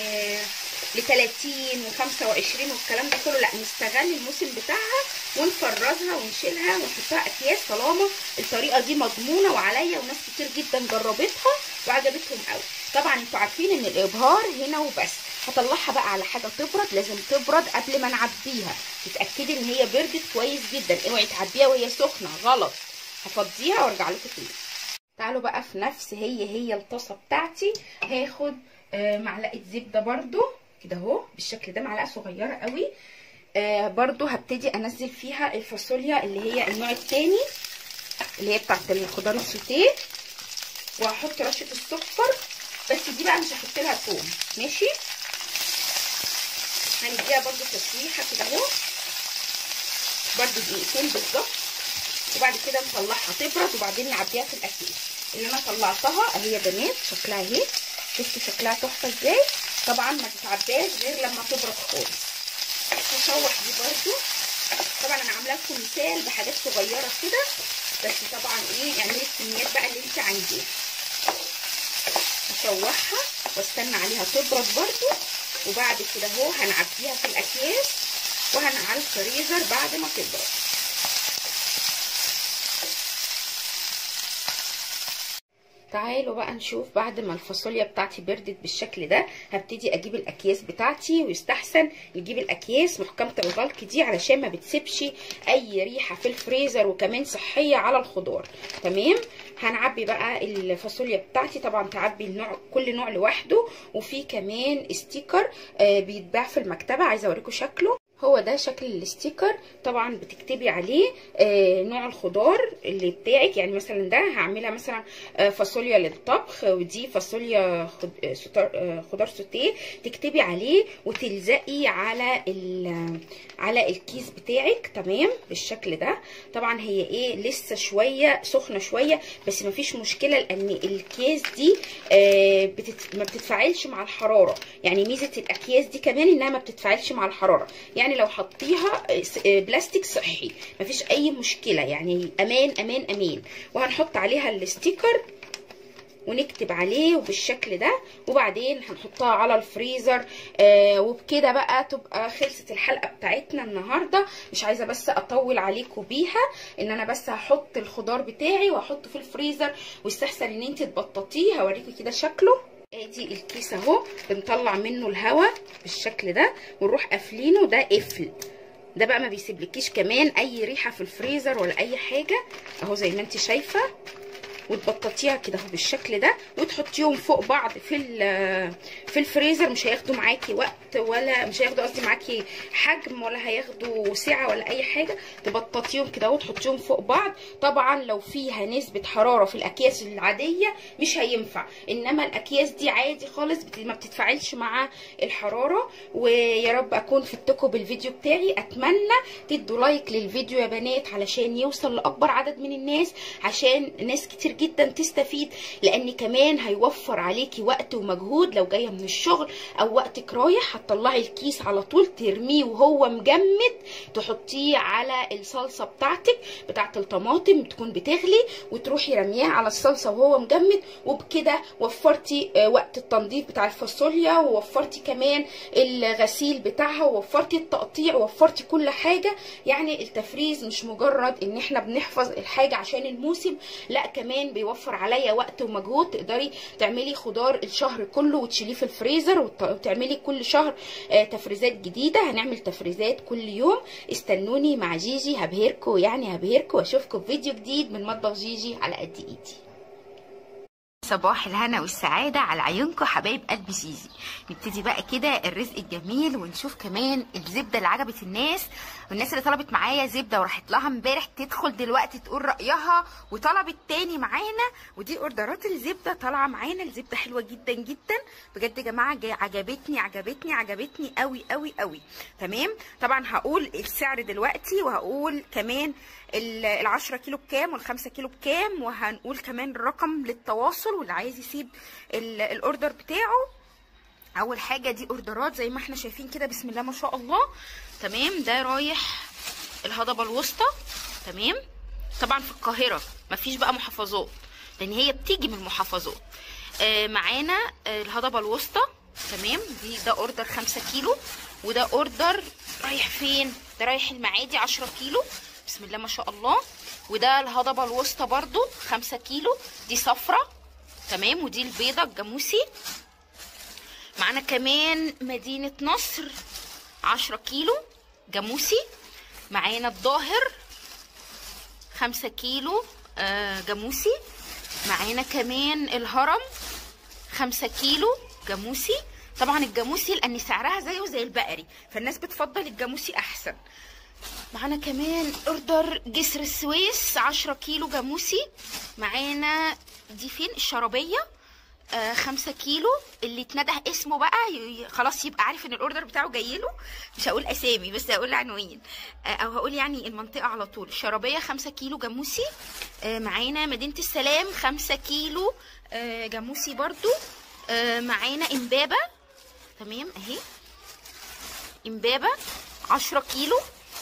ل 30 و25 والكلام ده كله لا نستغل الموسم بتاعها ونفرزها ونشيلها ونحطها اكياس طالما الطريقه دي مضمونه وعليا وناس كتير جدا جربتها وعجبتهم قوي طبعا انتوا عارفين ان الابهار هنا وبس هطلعها بقى على حاجه تبرد لازم تبرد قبل ما نعبيها تتاكدي ان هي بردت كويس جدا اوعي تعبيها وهي سخنه غلط هفضيها وارجع لكم تاني تعالوا بقى في نفس هي هي الطاسه بتاعتي هاخد آه، معلقه زبده برضو كده اهو بالشكل ده معلقه صغيره قوي آه، برضو هبتدي انزل فيها الفاصوليا اللي هي النوع التاني اللي هي بتاعت الخضار السوتيه وهحط رشه السكر بس دي بقى مش هحط لها توم ماشي هنديها برضو تشويحه كده اهو برضو دقيقتين بالظبط وبعد كده نطلعها تبرد وبعدين نعبيها في الاكياس اللي انا طلعتها اهي يا بنات شكلها اهي شفتوا شكلها تحفه ازاي طبعا ما تتعباش غير لما تبرد خالص هشوح دي برضو طبعا انا عامله لكم مثال بحاجات صغيره كده بس طبعا ايه اعملي الكميات بقى اللي انت عايزاها هشوحها واستنى عليها تبرد برضو وبعد كده اهو هنعبيها في الاكياس وهنقعها الفريزر بعد ما تبرد تعالوا بقى نشوف بعد ما الفاصوليا بتاعتي بردت بالشكل ده هبتدي اجيب الاكياس بتاعتي ويستحسن نجيب الاكياس محكمه الغلق دي علشان ما بتسيبش اي ريحه في الفريزر وكمان صحيه على الخضار تمام هنعبي بقى الفاصوليا بتاعتي طبعا تعبي النوع كل نوع لوحده وفي كمان استيكر آه بيتباع في المكتبه عايزه اوريكم شكله هو ده شكل الاستيكر طبعا بتكتبي عليه آه نوع الخضار اللي بتاعك يعني مثلا ده هعملها مثلا آه فاصوليا للطبخ ودي فاصوليا خد- آه، ستار- آه، خضار سوتيه تكتبي عليه وتلزقي على ال- على الكيس بتاعك تمام بالشكل ده طبعا هي ايه لسه شويه سخنه شويه بس مفيش مشكله لان الكيس دي آه بتت... ما بتتفاعلش مع الحراره يعني ميزه الاكياس دي كمان انها ما بتتفاعلش مع الحراره يعني لو حطيها بلاستيك صحي مفيش اي مشكله يعني امان امان امان وهنحط عليها الاستيكر ونكتب عليه وبالشكل ده وبعدين هنحطها على الفريزر آه وبكده بقى تبقى خلصت الحلقه بتاعتنا النهارده مش عايزه بس اطول عليكم بيها ان انا بس هحط الخضار بتاعي واحطه في الفريزر ويستحسن ان انت تبططيه هوريكم كده شكله ادي الكيس اهو بنطلع منه الهواء بالشكل ده ونروح قافلينه ده قفل ده بقى ما بيسيبلكيش كمان اي ريحه في الفريزر ولا اي حاجه اهو زي ما انت شايفه وتبططيها كده اهو بالشكل ده وتحطيهم فوق بعض في في الفريزر مش هياخدوا معاكي وقت ولا مش هياخدوا قصدي معاكي حجم ولا هياخدوا سعه ولا اي حاجه تبططيهم كده وتحطيهم فوق بعض طبعا لو فيها نسبه حراره في الاكياس العاديه مش هينفع انما الاكياس دي عادي خالص ما بتتفاعلش مع الحراره ويا رب اكون فدتكم بالفيديو بتاعي اتمنى تدوا لايك للفيديو يا بنات علشان يوصل لاكبر عدد من الناس عشان ناس كتير جدا تستفيد لان كمان هيوفر عليكي وقت ومجهود لو جايه من الشغل او وقتك رايح هتطلعي الكيس على طول ترميه وهو مجمد تحطيه على الصلصه بتاعتك بتاعت الطماطم تكون بتغلي وتروحي رمياه على الصلصه وهو مجمد وبكده وفرتي وقت التنظيف بتاع الفاصوليا ووفرتي كمان الغسيل بتاعها ووفرتي التقطيع ووفرتي كل حاجه يعني التفريز مش مجرد ان احنا بنحفظ الحاجه عشان الموسم لا كمان بيوفر عليا وقت ومجهود تقدري تعملي خضار الشهر كله وتشيليه في الفريزر وتعملي كل شهر تفريزات جديده هنعمل تفريزات كل يوم استنوني مع جيجي هبهركم يعني هبهركم واشوفكم في فيديو جديد من مطبخ جيجي على قد ايدي صباح الهنا والسعادة على عيونكم حبايب قلب جيجي نبتدي بقى كده الرزق الجميل ونشوف كمان الزبدة اللي عجبت الناس والناس اللي طلبت معايا زبدة وراحت لها امبارح تدخل دلوقتي تقول رأيها وطلبت تاني معانا ودي اوردرات الزبدة طالعة معانا الزبدة حلوة جدا جدا بجد يا جماعة عجبتني عجبتني عجبتني قوي قوي قوي تمام طبعا هقول السعر دلوقتي وهقول كمان ال 10 كيلو بكام وال 5 كيلو بكام وهنقول كمان الرقم للتواصل واللي عايز يسيب الاوردر بتاعه اول حاجه دي اوردرات زي ما احنا شايفين كده بسم الله ما شاء الله تمام ده رايح الهضبه الوسطى تمام طبعا في القاهره مفيش بقى محافظات لان هي بتيجي من المحافظات آه معانا آه الهضبه الوسطى تمام دي ده اوردر 5 كيلو وده اوردر رايح فين ده رايح المعادي 10 كيلو بسم الله ما شاء الله وده الهضبه الوسطى برضو 5 كيلو دي صفرة تمام ودي البيضه الجاموسي معانا كمان مدينه نصر 10 كيلو جاموسي معانا الظاهر 5 كيلو آه جاموسي معانا كمان الهرم خمسة كيلو جاموسي طبعا الجاموسي لان سعرها زيه زي البقري فالناس بتفضل الجاموسي احسن معانا كمان اوردر جسر السويس 10 كيلو جاموسي معانا دي فين الشرابيه آه خمسة كيلو اللي اتنده اسمه بقى ي- ي- خلاص يبقى عارف ان الاوردر بتاعه جاي له مش هقول اسامي بس هقول عناوين آه او هقول يعني المنطقه على طول الشرابيه خمسة كيلو جاموسي آه معانا مدينه السلام خمسة كيلو آه جاموسي برضو آه معانا امبابه تمام اهي امبابه 10 كيلو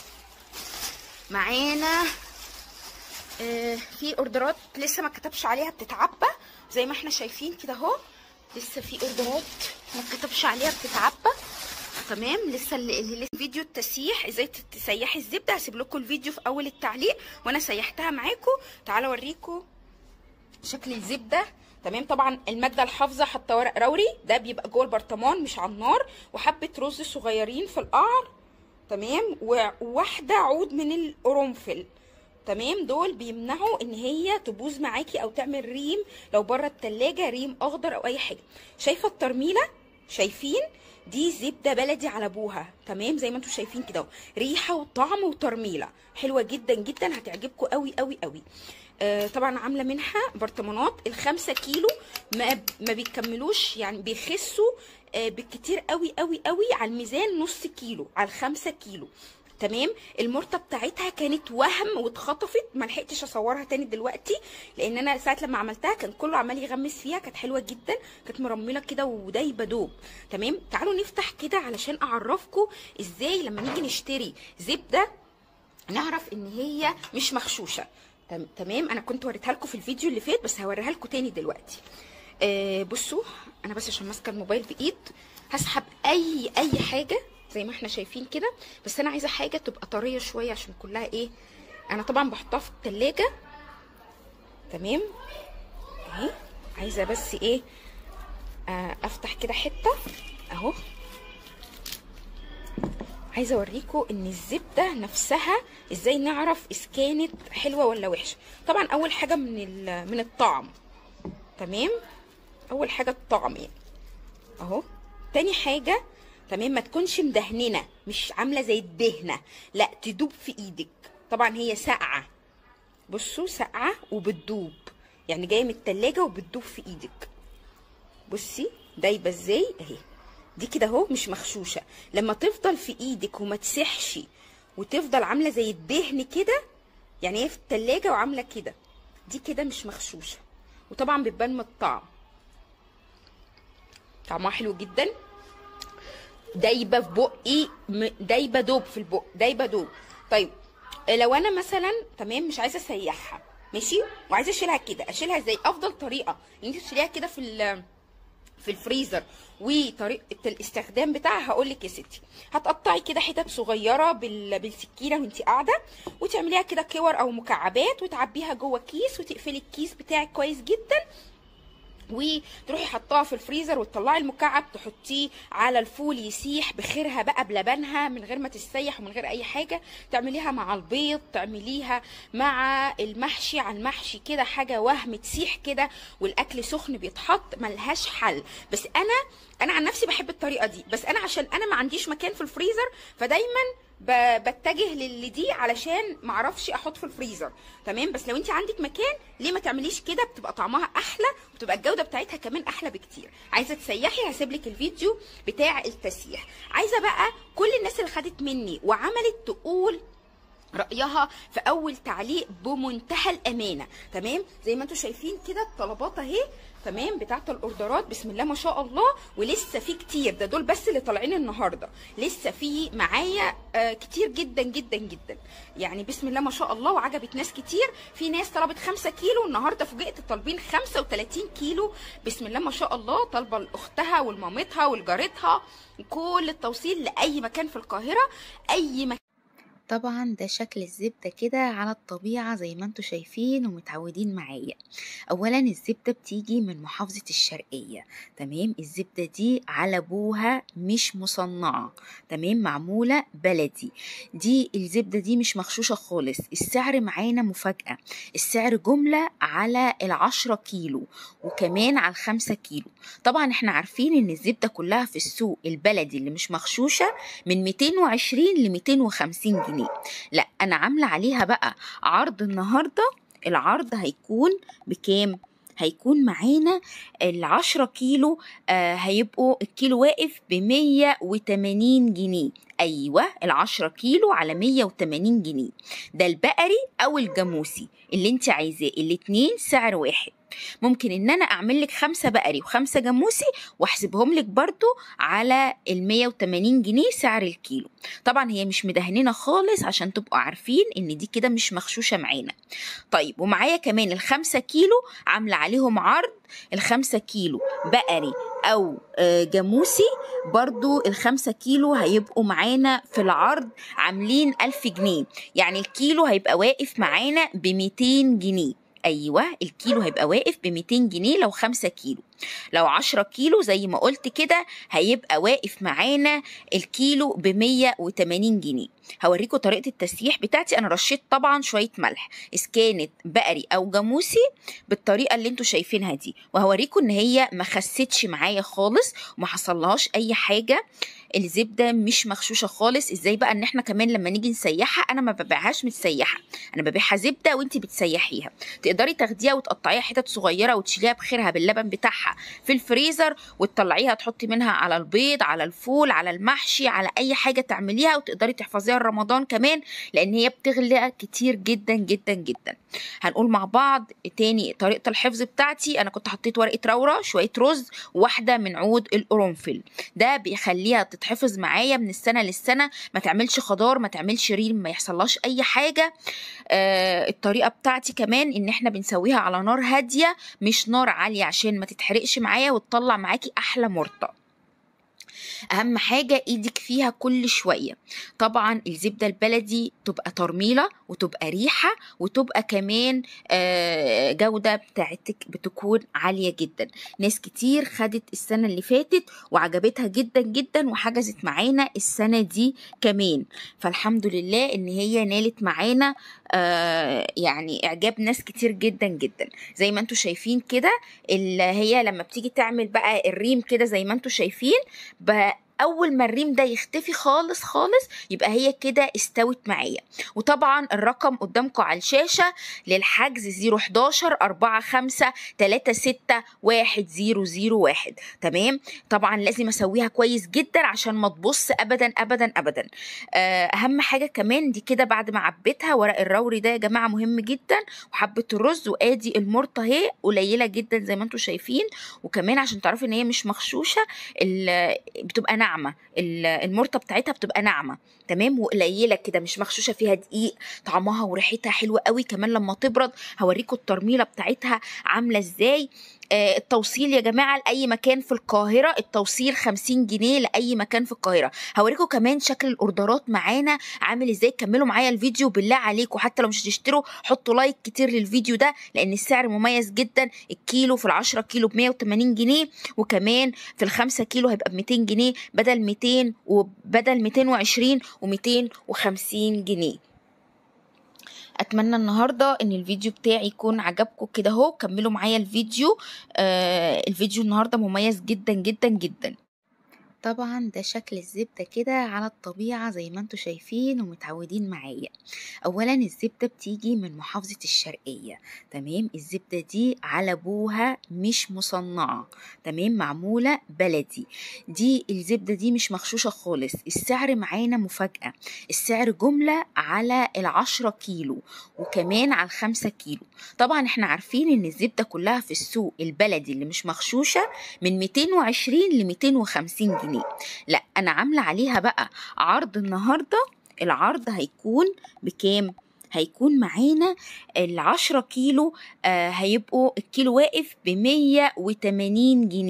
معانا آه، في اوردرات لسه ما كتبش عليها بتتعبى زي ما احنا شايفين كده اهو لسه في اوردرات ما كتبش عليها بتتعبى تمام لسه اللي اللي لسه فيديو التسييح ازاي تسيحي الزبده هسيب لكم الفيديو في اول التعليق وانا سيحتها معاكم تعالوا اوريكم شكل الزبده تمام طبعا الماده الحافظه حاطه ورق روري ده بيبقى جوه البرطمان مش على النار وحبه رز صغيرين في القعر تمام وواحده عود من القرنفل تمام دول بيمنعوا ان هي تبوظ معاكي او تعمل ريم لو بره التلاجة ريم اخضر او اي حاجه شايفه الترميله شايفين دي زبده بلدي على ابوها تمام زي ما انتم شايفين كده اهو. ريحه وطعم وترميله حلوه جدا جدا هتعجبكم قوي قوي قوي آه طبعا عامله منها برطمانات الخمسة كيلو ما ما بيكملوش يعني بيخسوا آه بالكتير قوي قوي قوي على الميزان نص كيلو على الخمسة كيلو تمام المرته بتاعتها كانت وهم واتخطفت ما لحقتش اصورها تاني دلوقتي لان انا ساعه لما عملتها كان كله عمال يغمس فيها كانت حلوه جدا كانت مرمله كده ودايبه دوب تمام تعالوا نفتح كده علشان اعرفكم ازاي لما نيجي نشتري زبده نعرف ان هي مش مغشوشه تم- تمام انا كنت وريتها لكم في الفيديو اللي فات بس هوريها لكم تاني دلوقتي آه بصوا انا بس عشان ماسكه الموبايل بايد هسحب اي اي حاجه زي ما احنا شايفين كده بس انا عايزه حاجه تبقى طريه شويه عشان كلها ايه انا طبعا بحطها في التلاجة تمام اهي عايزه بس ايه آه افتح كده حته اهو عايزه اوريكم ان الزبده نفسها ازاي نعرف اذا كانت حلوه ولا وحشه طبعا اول حاجه من ال- من الطعم تمام اول حاجه الطعم يعني اهو تاني حاجه تمام ما تكونش مدهننه مش عامله زي الدهنه لا تدوب في ايدك طبعا هي ساقعه بصوا ساقعه وبتدوب يعني جايه من التلاجة وبتدوب في ايدك بصي دايبه ازاي اهي دي كده اهو مش مغشوشه لما تفضل في ايدك وما تسحش وتفضل عامله زي الدهن كده يعني هي في التلاجة وعامله كده دي كده مش مغشوشه وطبعا بتبان من الطعم طعمها حلو جدا دايبه في بقي م- دايبه دوب في البق دايبه دوب طيب لو انا مثلا تمام مش عايزه اسيحها ماشي وعايزه اشيلها كده اشيلها ازاي افضل طريقه ان انت تشيليها كده في ال- في الفريزر وطريقه الاستخدام بتاعها هقول لك يا ستي هتقطعي كده حتت صغيره بال... بالسكينه وانت قاعده وتعمليها كده كور او مكعبات وتعبيها جوه كيس وتقفلي الكيس بتاعك كويس جدا وتروحي حطاها في الفريزر وتطلعي المكعب تحطيه على الفول يسيح بخيرها بقى بلبنها من غير ما تسيح ومن غير اي حاجه تعمليها مع البيض تعمليها مع المحشي على المحشي كده حاجه وهم تسيح كده والاكل سخن بيتحط ملهاش حل بس انا انا عن نفسي بحب الطريقه دي بس انا عشان انا ما عنديش مكان في الفريزر فدايما ب- بتجه للي دي علشان معرفش احط في الفريزر تمام بس لو انت عندك مكان ليه ما تعمليش كده بتبقى طعمها احلى وتبقى الجوده بتاعتها كمان احلى بكتير عايزه تسيحي هسيب لك الفيديو بتاع التسييح عايزه بقى كل الناس اللي خدت مني وعملت تقول رايها في اول تعليق بمنتهى الامانه تمام زي ما انتم شايفين كده الطلبات اهي تمام بتاعت الاوردرات بسم الله ما شاء الله ولسه في كتير ده دول بس اللي طالعين النهارده لسه في معايا آه كتير جدا جدا جدا يعني بسم الله ما شاء الله وعجبت ناس كتير في ناس طلبت 5 كيلو النهارده فوجئت طالبين 35 كيلو بسم الله ما شاء الله طالبه لاختها ولمامتها ولجارتها كل التوصيل لاي مكان في القاهره اي مكان طبعا ده شكل الزبدة كده على الطبيعة زي ما انتوا شايفين ومتعودين معايا اولا الزبدة بتيجي من محافظة الشرقية تمام الزبدة دي على ابوها مش مصنعة تمام معمولة بلدي دي الزبدة دي مش مغشوشة خالص السعر معانا مفاجأة السعر جملة على العشرة كيلو وكمان على الخمسة كيلو طبعا احنا عارفين ان الزبدة كلها في السوق البلدي اللي مش مغشوشة من 220 ل 250 جنيه لا انا عاملة عليها بقى عرض النهاردة العرض هيكون بكام هيكون معانا العشرة كيلو آه هيبقوا الكيلو واقف بمية وتمانين جنيه أيوة العشرة كيلو على مية وتمانين جنيه ده البقري أو الجاموسي اللي انت عايزاه الاتنين سعر واحد ممكن ان انا اعمل لك خمسة بقري وخمسة جاموسي واحسبهم لك برضو على ال 180 جنيه سعر الكيلو طبعا هي مش مدهننه خالص عشان تبقوا عارفين ان دي كده مش مغشوشه معانا طيب ومعايا كمان الخمسة كيلو عامله عليهم عرض الخمسة كيلو بقري او آه، جاموسي برضو الخمسة كيلو هيبقوا معانا في العرض عاملين ألف جنيه يعني الكيلو هيبقى واقف معانا بميتين جنيه ايوه الكيلو هيبقى واقف ب 200 جنيه لو 5 كيلو لو 10 كيلو زي ما قلت كده هيبقى واقف معانا الكيلو ب 180 جنيه هوريكم طريقه التسييح بتاعتي انا رشيت طبعا شويه ملح اذا كانت بقري او جاموسي بالطريقه اللي انتوا شايفينها دي وهوريكم ان هي ما خستش معايا خالص وما حصلهاش اي حاجه الزبده مش مغشوشه خالص ازاي بقى ان احنا كمان لما نيجي نسيحها انا ما ببيعهاش متسيحه انا ببيعها زبده وانت بتسيحيها تقدري تاخديها وتقطعيها حتت صغيره وتشيليها بخيرها باللبن بتاعها في الفريزر وتطلعيها تحطي منها على البيض على الفول على المحشي على اي حاجه تعمليها وتقدري تحفظيها لرمضان كمان لان هي بتغلى كتير جدا جدا جدا هنقول مع بعض تاني طريقه الحفظ بتاعتي انا كنت حطيت ورقه رورة شويه رز واحده من عود القرنفل ده بيخليها تتحفظ معايا من السنه للسنه ما تعملش خضار ما تعملش ريم ما يحصلهاش اي حاجه آه الطريقه بتاعتي كمان ان احنا بنسويها على نار هاديه مش نار عاليه عشان ما تتحرقش معايا وتطلع معاكي احلى مرطه اهم حاجه ايدك فيها كل شويه طبعا الزبده البلدي تبقى ترميله وتبقى ريحه وتبقى كمان آه، جوده بتاعتك بتكون عاليه جدا ناس كتير خدت السنه اللي فاتت وعجبتها جدا جدا وحجزت معانا السنه دي كمان فالحمد لله ان هي نالت معانا آه، يعني اعجاب ناس كتير جدا جدا زي ما انتوا شايفين كده اللي هي لما بتيجي تعمل بقى الريم كده زي ما انتوا شايفين بقى اول ما الريم ده يختفي خالص خالص يبقى هي كده استوت معايا وطبعا الرقم قدامكم على الشاشه للحجز 011 45 36 1001 تمام طبعا لازم اسويها كويس جدا عشان ما تبص ابدا ابدا ابدا آه، اهم حاجه كمان دي كده بعد ما عبيتها ورق الروري ده يا جماعه مهم جدا وحبه الرز وادي المرطه اهي قليله جدا زي ما انتم شايفين وكمان عشان تعرفي ان هي مش مغشوشه ال- بتبقى ناعمه ال- المرطه بتاعتها بتبقى ناعمه تمام وقليله كده مش مغشوشه فيها دقيق طعمها وريحتها حلوه قوي كمان لما تبرد هوريكم الترميله بتاعتها عامله ازاي آه، التوصيل يا جماعه لاي مكان في القاهره التوصيل 50 جنيه لاي مكان في القاهره هوريكم كمان شكل الاوردرات معانا عامل ازاي كملوا معايا الفيديو بالله عليكم حتى لو مش هتشتروا حطوا لايك كتير للفيديو ده لان السعر مميز جدا الكيلو في ال10 كيلو ب 180 جنيه وكمان في الخمسة كيلو هيبقى ب 200 جنيه بدل 200 وبدل 220 و250 جنيه اتمنى النهارده ان الفيديو بتاعي يكون عجبكم كده اهو كملوا معايا الفيديو آه الفيديو النهارده مميز جدا جدا جدا طبعا ده شكل الزبدة كده على الطبيعة زي ما انتوا شايفين ومتعودين معايا اولا الزبدة بتيجي من محافظة الشرقية تمام الزبدة دي على ابوها مش مصنعة تمام معمولة بلدي دي الزبدة دي مش مغشوشة خالص السعر معانا مفاجأة السعر جملة على العشرة كيلو وكمان على الخمسة كيلو طبعا احنا عارفين ان الزبدة كلها في السوق البلدي اللي مش مغشوشة من 220 ل 250 جنيه لا انا عاملة عليها بقى عرض النهاردة العرض هيكون بكام هيكون معانا العشرة كيلو آه هيبقوا الكيلو واقف بمية وتمانين جنيه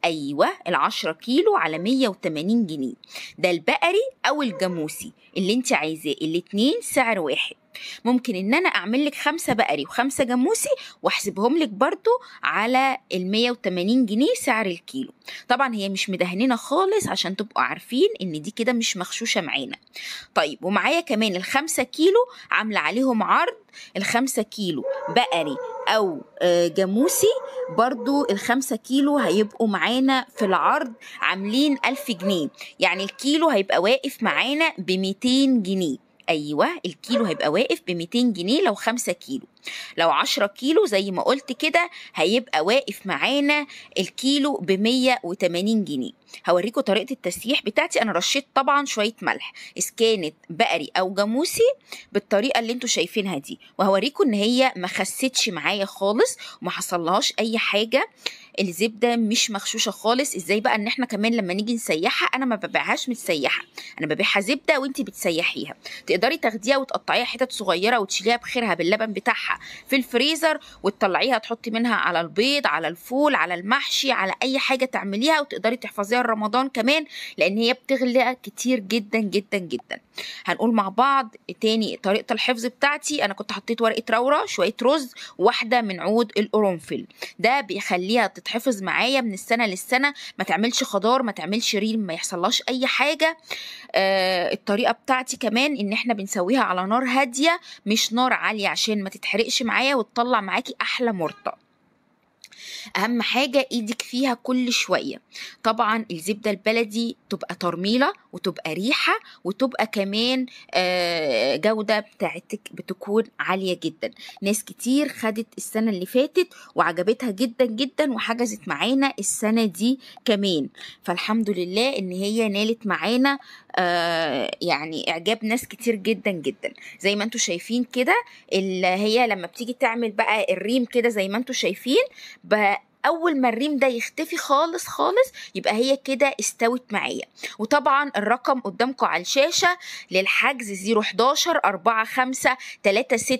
ايوه ال10 كيلو على 180 جنيه ده البقري او الجاموسي اللي انت عايزاه الاتنين سعر واحد ممكن ان انا اعمل لك خمسة بقري وخمسة جاموسي واحسبهم لك برضو على ال 180 جنيه سعر الكيلو طبعا هي مش مدهننه خالص عشان تبقوا عارفين ان دي كده مش مغشوشه معانا طيب ومعايا كمان الخمسة كيلو عامله عليهم عرض الخمسة كيلو بقري او آه، جاموسي برضو الخمسة كيلو هيبقوا معانا في العرض عاملين ألف جنيه يعني الكيلو هيبقى واقف معانا بميتين جنيه ايوه الكيلو هيبقى واقف ب 200 جنيه لو 5 كيلو لو 10 كيلو زي ما قلت كده هيبقى واقف معانا الكيلو ب 180 جنيه هوريكم طريقه التسييح بتاعتي انا رشيت طبعا شويه ملح اذا كانت بقري او جاموسي بالطريقه اللي انتوا شايفينها دي وهوريكم ان هي ما خستش معايا خالص وما حصلهاش اي حاجه الزبده مش مغشوشه خالص ازاي بقى ان احنا كمان لما نيجي نسيحها انا ما ببيعهاش متسيحه انا ببيعها زبده وانت بتسيحيها تقدري تاخديها وتقطعيها حتت صغيره وتشيليها بخيرها باللبن بتاعها في الفريزر وتطلعيها تحطي منها على البيض على الفول على المحشي على اي حاجه تعمليها وتقدري تحفظيها رمضان كمان لان هي بتغلى كتير جدا جدا جدا هنقول مع بعض تاني طريقه الحفظ بتاعتي انا كنت حطيت ورقه رورة شويه رز واحده من عود القرنفل ده بيخليها تتحفظ معايا من السنه للسنه ما تعملش خضار ما تعملش ريم ما يحصلهاش اي حاجه آه الطريقه بتاعتي كمان ان احنا بنسويها على نار هاديه مش نار عاليه عشان ما تتحرقش معايا وتطلع معاكي احلى مرطه اهم حاجه ايدك فيها كل شويه طبعا الزبده البلدي تبقى ترميله وتبقى ريحه وتبقى كمان آه، جوده بتاعتك بتكون عاليه جدا ناس كتير خدت السنه اللي فاتت وعجبتها جدا جدا وحجزت معانا السنه دي كمان فالحمد لله ان هي نالت معانا آه، يعني اعجاب ناس كتير جدا جدا زي ما انتوا شايفين كده اللي هي لما بتيجي تعمل بقى الريم كده زي ما انتوا شايفين بقى اول ما الريم ده يختفي خالص خالص يبقى هي كده استوت معايا وطبعا الرقم قدامكم على الشاشه للحجز 011 45 36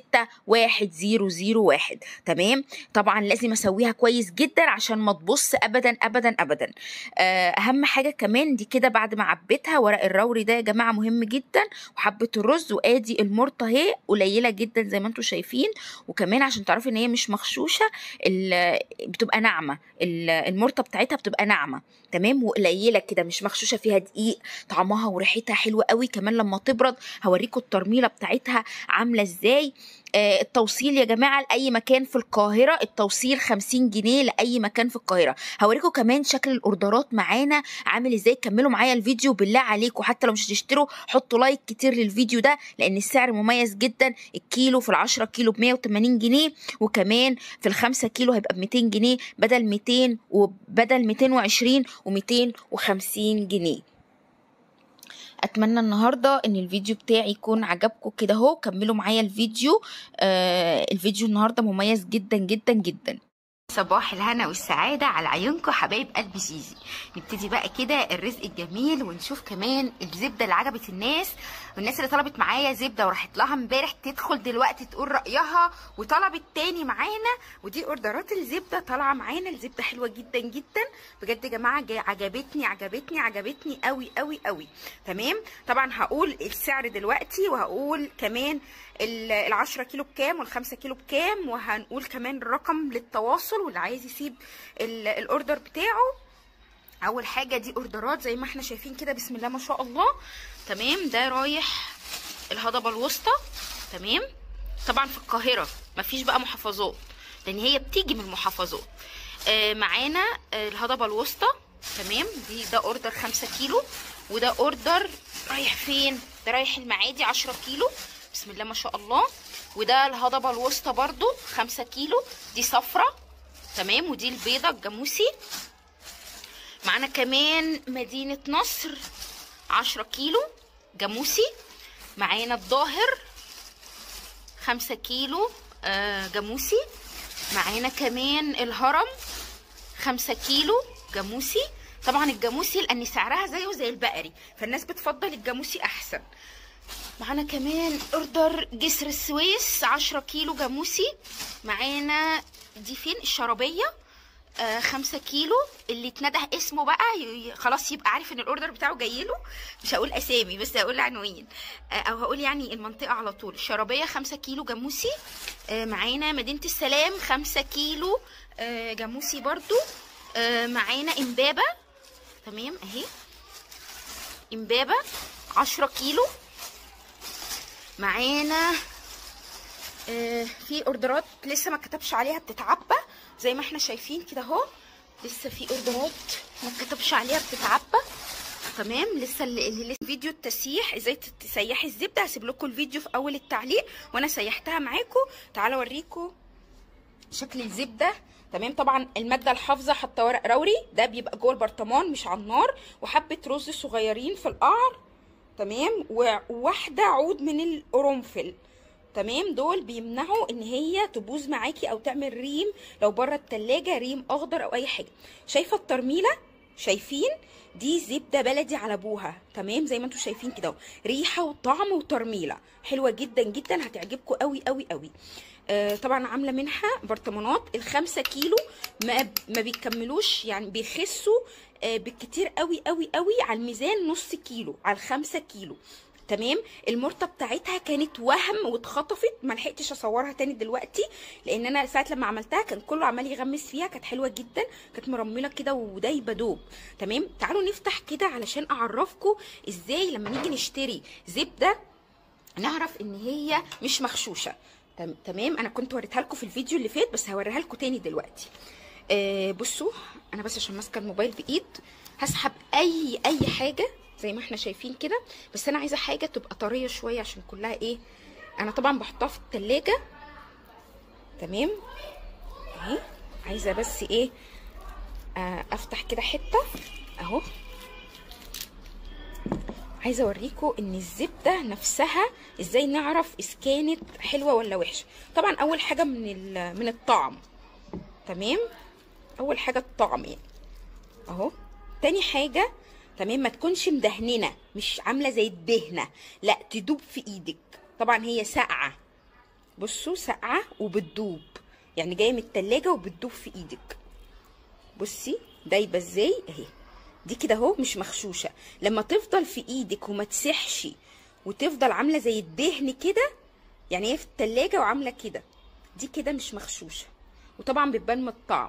1001 تمام طبعا لازم اسويها كويس جدا عشان ما تبص ابدا ابدا ابدا آه، اهم حاجه كمان دي كده بعد ما عبيتها ورق الروري ده يا جماعه مهم جدا وحبه الرز وادي المرطه اهي قليله جدا زي ما انتم شايفين وكمان عشان تعرفي ان هي مش مغشوشه ال- بتبقى ناعمه ال- المرطه بتاعتها بتبقى ناعمه تمام وقليله كده مش مغشوشه فيها دقيق طعمها وريحتها حلوه قوي كمان لما تبرد هوريكم الترميله بتاعتها عامله ازاي آه، التوصيل يا جماعه لاي مكان في القاهره التوصيل 50 جنيه لاي مكان في القاهره هوريكم كمان شكل الاوردرات معانا عامل ازاي كملوا معايا الفيديو بالله عليكم حتى لو مش هتشتروا حطوا لايك كتير للفيديو ده لان السعر مميز جدا الكيلو في ال10 كيلو ب 180 جنيه وكمان في الخمسة كيلو هيبقى ب 200 جنيه بدل 200 وبدل 220 و250 جنيه اتمنى النهارده ان الفيديو بتاعي يكون عجبكم كده اهو كملوا معايا الفيديو آه الفيديو النهارده مميز جدا جدا جدا صباح الهنا والسعادة على عيونكم حبايب قلب جيجي نبتدي بقى كده الرزق الجميل ونشوف كمان الزبدة اللي عجبت الناس والناس اللي طلبت معايا زبدة وراحت لها امبارح تدخل دلوقتي تقول رأيها وطلبت تاني معانا ودي اوردرات الزبدة طالعة معانا الزبدة حلوة جدا جدا بجد يا جماعة جا- عجبتني عجبتني عجبتني قوي قوي قوي تمام طبعا هقول السعر دلوقتي وهقول كمان ال ال 10 كيلو بكام وال 5 كيلو بكام وهنقول كمان الرقم للتواصل واللي عايز يسيب ال- الاوردر بتاعه اول حاجه دي اوردرات زي ما احنا شايفين كده بسم الله ما شاء الله تمام ده رايح الهضبه الوسطى تمام طبعا في القاهره مفيش بقى محافظات لان هي بتيجي من المحافظات آه معانا آه الهضبه الوسطى تمام دي ده اوردر 5 كيلو وده اوردر رايح فين ده رايح المعادي 10 كيلو بسم الله ما شاء الله وده الهضبه الوسطى برضو 5 كيلو دي صفرة تمام ودي البيضه الجاموسي معانا كمان مدينه نصر 10 كيلو جاموسي معانا الظاهر خمسة كيلو آه، جاموسي معانا كمان الهرم خمسة كيلو جاموسي طبعا الجاموسي لان سعرها زيه زي البقري فالناس بتفضل الجاموسي احسن معانا كمان اوردر جسر السويس عشرة كيلو جاموسي معانا دي فين الشرابية آه خمسة كيلو اللي اتنده اسمه بقى ي- ي- خلاص يبقى عارف ان الاوردر بتاعه جاي له مش هقول اسامي بس هقول عناوين آه او هقول يعني المنطقه على طول شرابيه خمسة كيلو جاموسي آه معانا مدينه السلام خمسة كيلو آه جاموسي برضو آه معانا امبابه تمام اهي امبابه عشرة كيلو معانا آه، في اوردرات لسه ما كتبش عليها بتتعبى زي ما احنا شايفين كده اهو لسه في اوردرات ما كتبش عليها بتتعبى تمام لسه اللي, اللي لسه فيديو التسييح ازاي تسيحي الزبده هسيب لكم الفيديو في اول التعليق وانا سيحتها معاكم تعالوا اوريكم شكل الزبده تمام طبعا الماده الحافظه حاطه ورق روري ده بيبقى جوه البرطمان مش على النار وحبه رز صغيرين في القعر تمام وواحده عود من القرنفل تمام دول بيمنعوا ان هي تبوظ معاكي او تعمل ريم لو بره التلاجة ريم اخضر او اي حاجه شايفه الترميله شايفين دي زبده بلدي على ابوها تمام زي ما انتم شايفين كده اهو. ريحه وطعم وترميله حلوه جدا جدا هتعجبكم قوي قوي قوي آه طبعا عامله منها برطمانات الخمسة كيلو ما ما بيكملوش يعني بيخسوا آه بالكتير قوي قوي قوي على الميزان نص كيلو على الخمسة كيلو تمام المرطه بتاعتها كانت وهم واتخطفت ما لحقتش اصورها تاني دلوقتي لان انا ساعه لما عملتها كان كله عمال يغمس فيها كانت حلوه جدا كانت مرمله كده ودايبه دوب تمام تعالوا نفتح كده علشان اعرفكم ازاي لما نيجي نشتري زبده نعرف ان هي مش مغشوشه تم- تمام انا كنت وريتها لكم في الفيديو اللي فات بس هوريها لكم تاني دلوقتي آه بصوا انا بس عشان ماسكه الموبايل بايد هسحب اي اي حاجه زي ما احنا شايفين كده بس انا عايزه حاجه تبقى طريه شويه عشان كلها ايه انا طبعا بحطها في التلاجة تمام اهي عايزه بس ايه آه افتح كده حته اهو عايزه اوريكم ان الزبده نفسها ازاي نعرف اذا كانت حلوه ولا وحشه طبعا اول حاجه من ال- من الطعم تمام اول حاجه الطعم يعني اهو تاني حاجه تمام ما تكونش مدهننه مش عامله زي الدهنه لا تدوب في ايدك طبعا هي ساقعه بصوا ساقعه وبتدوب يعني جايه من التلاجة وبتدوب في ايدك بصي دايبه ازاي اهي دي كده اهو مش مغشوشه لما تفضل في ايدك وما تسحش وتفضل عامله زي الدهن كده يعني هي في التلاجة وعامله كده دي كده مش مغشوشه وطبعا بتبان من الطعم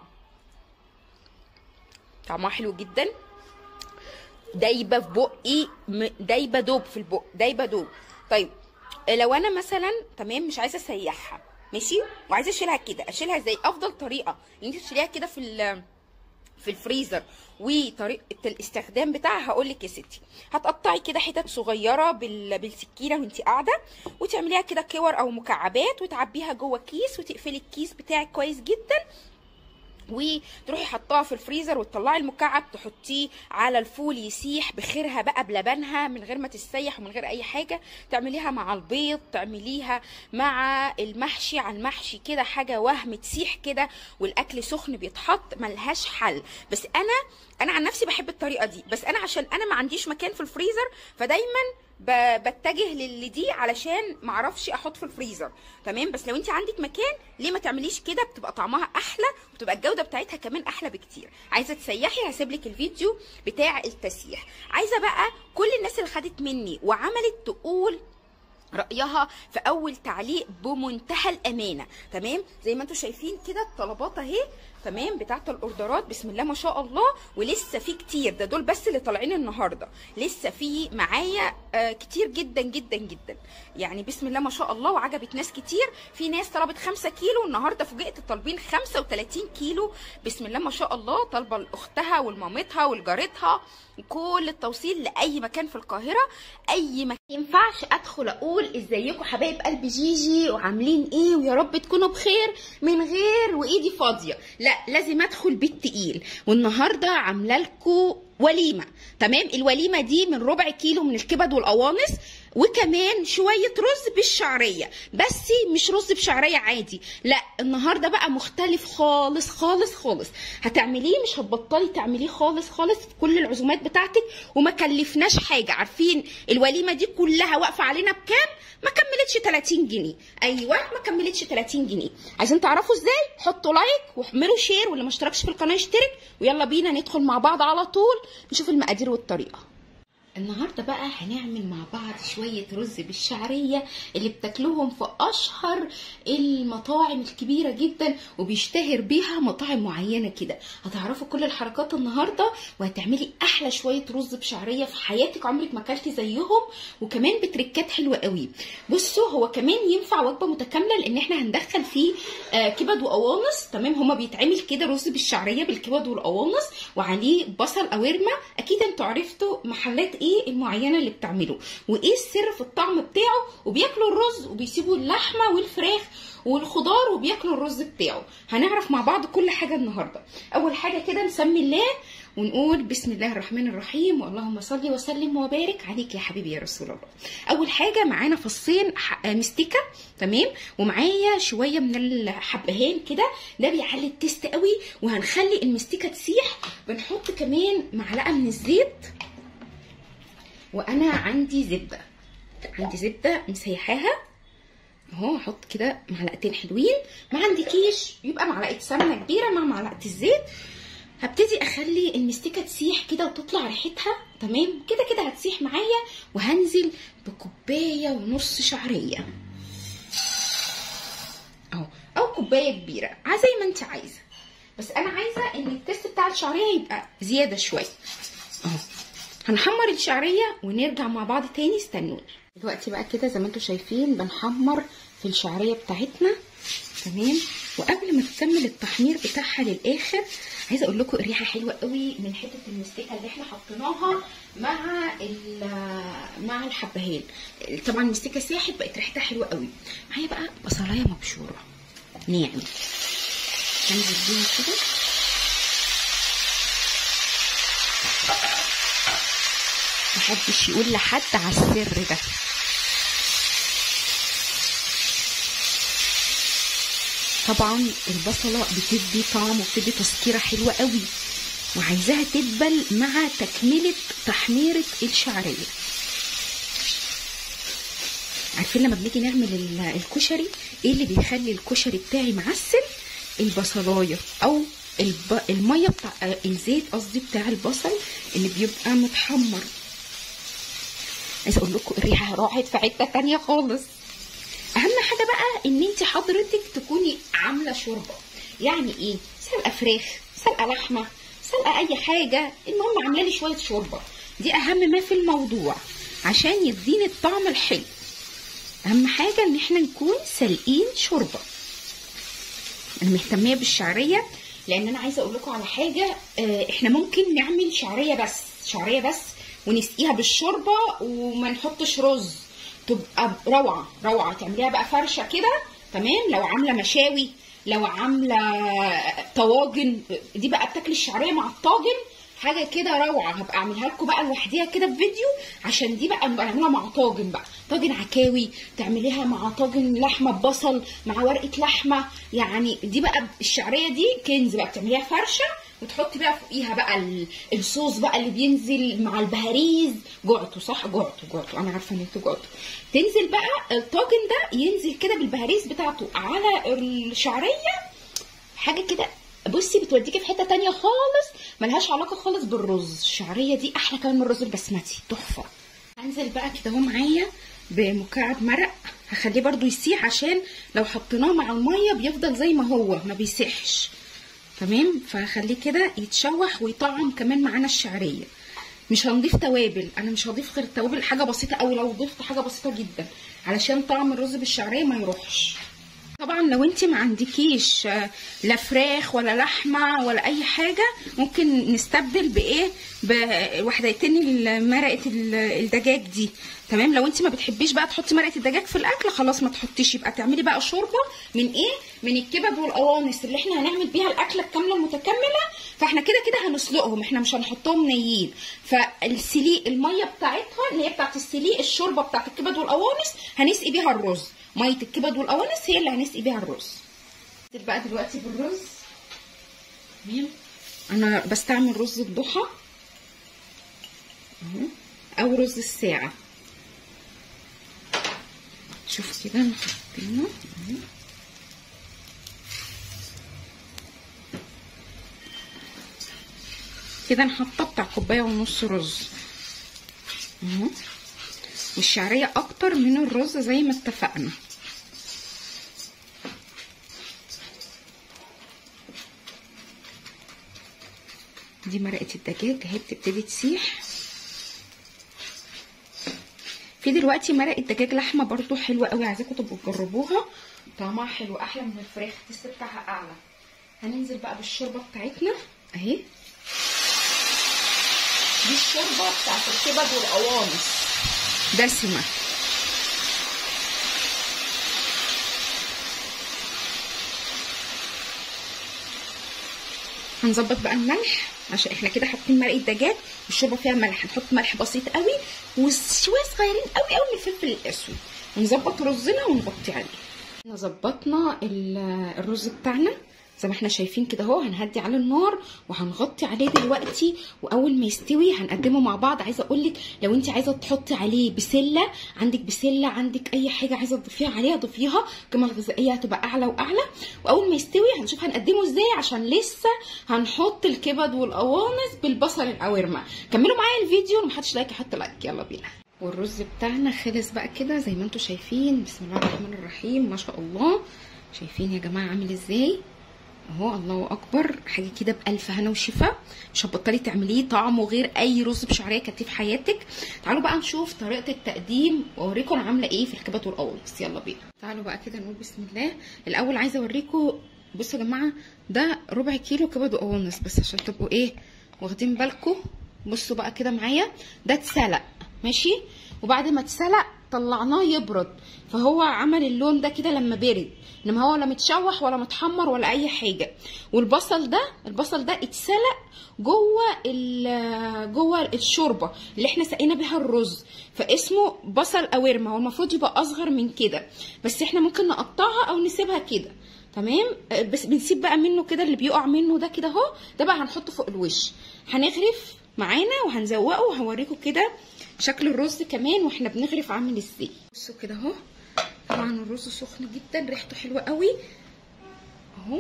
طعمها حلو جدا دايبه في بقي م- دايبه دوب في البق دايبه دوب طيب لو انا مثلا تمام مش عايزه اسيحها ماشي وعايزه اشيلها كده اشيلها ازاي افضل طريقه ان انت تشيليها كده في ال- في الفريزر وطريقه الاستخدام بتاعها هقول لك يا ستي هتقطعي كده حتت صغيره بال... بالسكينه وانت قاعده وتعمليها كده كور او مكعبات وتعبيها جوه كيس وتقفلي الكيس بتاعك كويس جدا وتروحي حطاها في الفريزر وتطلعي المكعب تحطيه على الفول يسيح بخيرها بقى بلبنها من غير ما تسيح ومن غير اي حاجه تعمليها مع البيض تعمليها مع المحشي على المحشي كده حاجه وهم تسيح كده والاكل سخن بيتحط ملهاش حل بس انا انا عن نفسي بحب الطريقه دي بس انا عشان انا ما عنديش مكان في الفريزر فدايما ب- بتجه للي دي علشان معرفش احط في الفريزر تمام بس لو انت عندك مكان ليه ما تعمليش كده بتبقى طعمها احلى وبتبقى الجوده بتاعتها كمان احلى بكتير عايزه تسيحي هسيب لك الفيديو بتاع التسييح عايزه بقى كل الناس اللي خدت مني وعملت تقول رايها في اول تعليق بمنتهى الامانه تمام زي ما انتم شايفين كده الطلبات اهي تمام بتاعت الاوردرات بسم الله ما شاء الله ولسه في كتير ده دول بس اللي طالعين النهارده لسه في معايا آه كتير جدا جدا جدا يعني بسم الله ما شاء الله وعجبت ناس كتير في ناس طلبت 5 كيلو النهارده فوجئت طالبين 35 كيلو بسم الله ما شاء الله طالبه لاختها ولمامتها ولجارتها كل التوصيل لاي مكان في القاهره اي مكان ينفعش ادخل اقول ازيكم حبايب قلب جيجي وعاملين ايه ويا رب تكونوا بخير من غير وايدي فاضيه لا لازم ادخل بالتقيل والنهارده عامله لكم وليمه تمام الوليمه دي من ربع كيلو من الكبد والقوانص وكمان شويه رز بالشعريه بس مش رز بشعريه عادي لا النهارده بقى مختلف خالص خالص خالص هتعمليه مش هتبطلي تعمليه خالص خالص في كل العزومات بتاعتك وما كلفناش حاجه عارفين الوليمه دي كلها واقفه علينا بكام ما كملتش 30 جنيه ايوه ما كملتش 30 جنيه عايزين تعرفوا ازاي حطوا لايك واعملوا شير واللي ما اشتركش في القناه يشترك ويلا بينا ندخل مع بعض على طول نشوف المقادير والطريقه النهارده بقى هنعمل مع بعض شويه رز بالشعريه اللي بتاكلوهم في اشهر المطاعم الكبيره جدا وبيشتهر بيها مطاعم معينه كده هتعرفوا كل الحركات النهارده وهتعملي احلى شويه رز بشعريه في حياتك عمرك ما اكلتي زيهم وكمان بتركات حلوه قوي بصوا هو كمان ينفع وجبه متكامله لان احنا هندخل فيه آه كبد وقوانص تمام هما بيتعمل كده رز بالشعريه بالكبد والقوانص وعليه بصل قوارمه اكيد انتوا عرفتوا محلات ايه المعينه اللي بتعمله وايه السر في الطعم بتاعه وبياكلوا الرز وبيسيبوا اللحمه والفراخ والخضار وبياكلوا الرز بتاعه هنعرف مع بعض كل حاجه النهارده اول حاجه كده نسمي الله ونقول بسم الله الرحمن الرحيم واللهم صل وسلم وبارك عليك يا حبيبي يا رسول الله اول حاجه معانا فصين ح- مستكه تمام ومعايا شويه من الحبهان كده ده بيعلي التيست قوي وهنخلي المستكه تسيح بنحط كمان معلقه من الزيت وانا عندي زبده عندي زبده مسيحاها اهو احط كده معلقتين حلوين ما عندكيش يبقى معلقه سمنه كبيره مع معلقه الزيت هبتدي اخلي المستكه تسيح كده وتطلع ريحتها تمام كده كده هتسيح معايا وهنزل بكوبايه ونص شعريه اهو او كوبايه كبيره ع- زي ما انت عايزه بس انا عايزه ان التست بتاع الشعريه يبقى زياده شويه اهو هنحمر الشعريه ونرجع مع بعض تاني استنوني دلوقتي بقى كده زي ما انتم شايفين بنحمر في الشعريه بتاعتنا تمام وقبل ما تكمل التحمير بتاعها للاخر عايزه اقول لكم الريحه حلوه قوي من حته المستكه اللي احنا حطيناها مع ال- مع الحبهان طبعا المستكه ساحت بقت ريحتها حلوه قوي معايا بقى بصلايه مبشوره ناعم هنزل بيها كده محدش يقول لحد على السر ده طبعا البصله بتدي طعم وبتدي تسكيره حلوه قوي وعايزاها تدبل مع تكمله تحميره الشعريه عارفين لما بنيجي نعمل ال- الكشري ايه اللي بيخلي الكشري بتاعي معسل البصلايه او الب... الميه بتاع آه، الزيت قصدي بتاع البصل اللي بيبقى متحمر عايزه اقول لكم الريحه راحت في حته تانية خالص اهم حاجه بقى ان انت حضرتك تكوني عامله شوربه يعني ايه سلقه فراخ سلقه لحمه سلقه اي حاجه المهم عامله لي شويه شوربه دي اهم ما في الموضوع عشان يديني الطعم الحلو اهم حاجه ان احنا نكون سالقين شوربه انا مهتميه بالشعريه لان انا عايزه اقول لكم على حاجه آه، احنا ممكن نعمل شعريه بس شعريه بس ونسقيها بالشوربه وما نحطش رز تبقى روعه روعه تعمليها بقى فرشه كده تمام لو عامله مشاوي لو عامله طواجن دي بقى بتاكلي الشعريه مع الطاجن حاجه كده روعه هبقى اعملها لكم بقى لوحديها كده بفيديو عشان دي بقى نبقى نعملها مع طاجن بقى طاجن عكاوي تعمليها مع طاجن لحمه ببصل مع ورقه لحمه يعني دي بقى الشعريه دي كنز بقى بتعمليها فرشه وتحطي بقى فوقيها بقى ال- الصوص بقى اللي بينزل مع البهاريز جعتوا صح جعتوا جعتوا انا عارفه ان انتوا جعتوا تنزل بقى الطاجن ده ينزل كده بالبهاريز بتاعته على الشعريه حاجه كده بصي بتوديكي في حته تانية خالص ملهاش علاقه خالص بالرز الشعريه دي احلى كمان من الرز البسمتي تحفه هنزل بقى كده اهو معايا بمكعب مرق هخليه برضو يسيح عشان لو حطيناه مع الميه بيفضل زي ما هو ما بيسيحش تمام فهخليه كده يتشوح ويطعم كمان معانا الشعريه مش هنضيف توابل انا مش هضيف غير توابل حاجه بسيطه قوي لو ضفت حاجه بسيطه جدا علشان طعم الرز بالشعريه ما يروحش طبعا لو انت ما عندكيش آه، لا فراخ ولا لحمه ولا اي حاجه ممكن نستبدل بايه بوحدتين مرقه ال- الدجاج دي تمام لو انت ما بتحبيش بقى تحطي مرقه الدجاج في الاكل خلاص ما تحطيش يبقى تعملي بقى شوربه من ايه من الكبد والقوانص اللي احنا هنعمل بيها الاكله الكامله المتكامله فاحنا كده كده هنسلقهم احنا مش هنحطهم نيين فالسليق الميه بتاعتها اللي هي بتاعت السليق الشوربه بتاعت الكبد والقوانص هنسقي بيها الرز ميه الكبد والقوانص هي اللي هنسقي بيها الرز ننزل بقى دلوقتي بالرز تمام انا بستعمل رز الضحى اهو او رز الساعه شوف كده انا حاطينه اهو كده انا حاطه بتاع كوبايه ونص رز اهو والشعريه اكتر من الرز زي ما اتفقنا دي مرقه الدجاج اهي بتبتدي تسيح في دلوقتي مرقه دجاج لحمه برضو حلوه قوي عايزاكم تبقوا تجربوها طعمها حلو احلى من الفراخ التست بتاعها اعلى هننزل بقى بالشوربه بتاعتنا اهي دي الشوربه بتاعت الكبد والقوانص دسمه هنظبط بقى الملح عشان احنا كده حاطين مرقه دجاج والشوربه فيها ملح هنحط ملح بسيط قوي وشويه صغيرين قوي قوي من الفلفل الاسود ونظبط رزنا ونغطي عليه احنا ظبطنا ال- الرز بتاعنا زي ما احنا شايفين كده اهو هنهدي على النار وهنغطي عليه دلوقتي واول ما يستوي هنقدمه مع بعض عايزه اقول لك لو انت عايزه تحطي عليه بسله عندك بسله عندك اي حاجه عايزه تضيفيها عليها ضيفيها القيمه الغذائيه هتبقى اعلى واعلى واول ما يستوي هنشوف هنقدمه ازاي عشان لسه هنحط الكبد والقوانص بالبصل القوارمه كملوا معايا الفيديو ومحدش لايك يحط لايك يلا بينا والرز بتاعنا خلص بقى كده زي ما انتم شايفين بسم الله الرحمن الرحيم ما شاء الله شايفين يا جماعه عامل ازاي اهو الله اكبر حاجه كده بالف هنا وشفا مش هتبطلي تعمليه طعمه غير اي رز بشعريه كلتيه في حياتك تعالوا بقى نشوف طريقه التقديم واوريكم انا عامله ايه في الكبد والقوانص يلا بينا تعالوا بقى كده نقول بسم الله الاول عايزه اوريكم بصوا يا جماعه ده ربع كيلو كبد وقوانص بس عشان تبقوا ايه واخدين بالكم بصوا بقى كده معايا ده اتسلق ماشي وبعد ما اتسلق طلعناه يبرد فهو عمل اللون ده كده لما برد انما هو لا متشوح ولا متحمر ولا اي حاجه والبصل ده البصل ده اتسلق جوه ال- جوه الشوربه اللي احنا سقينا بيها الرز فاسمه بصل قوارمه هو المفروض يبقى اصغر من كده بس احنا ممكن نقطعها او نسيبها كده تمام آه، بس بنسيب بقى منه كده اللي بيقع منه ده كده اهو ده بقى هنحطه فوق الوش هنغرف معانا وهنزوقه وهوريكم كده شكل الرز كمان واحنا بنغرف عامل ازاي بصوا كده اهو طبعا الرز سخن جدا ريحته حلوه قوي اهو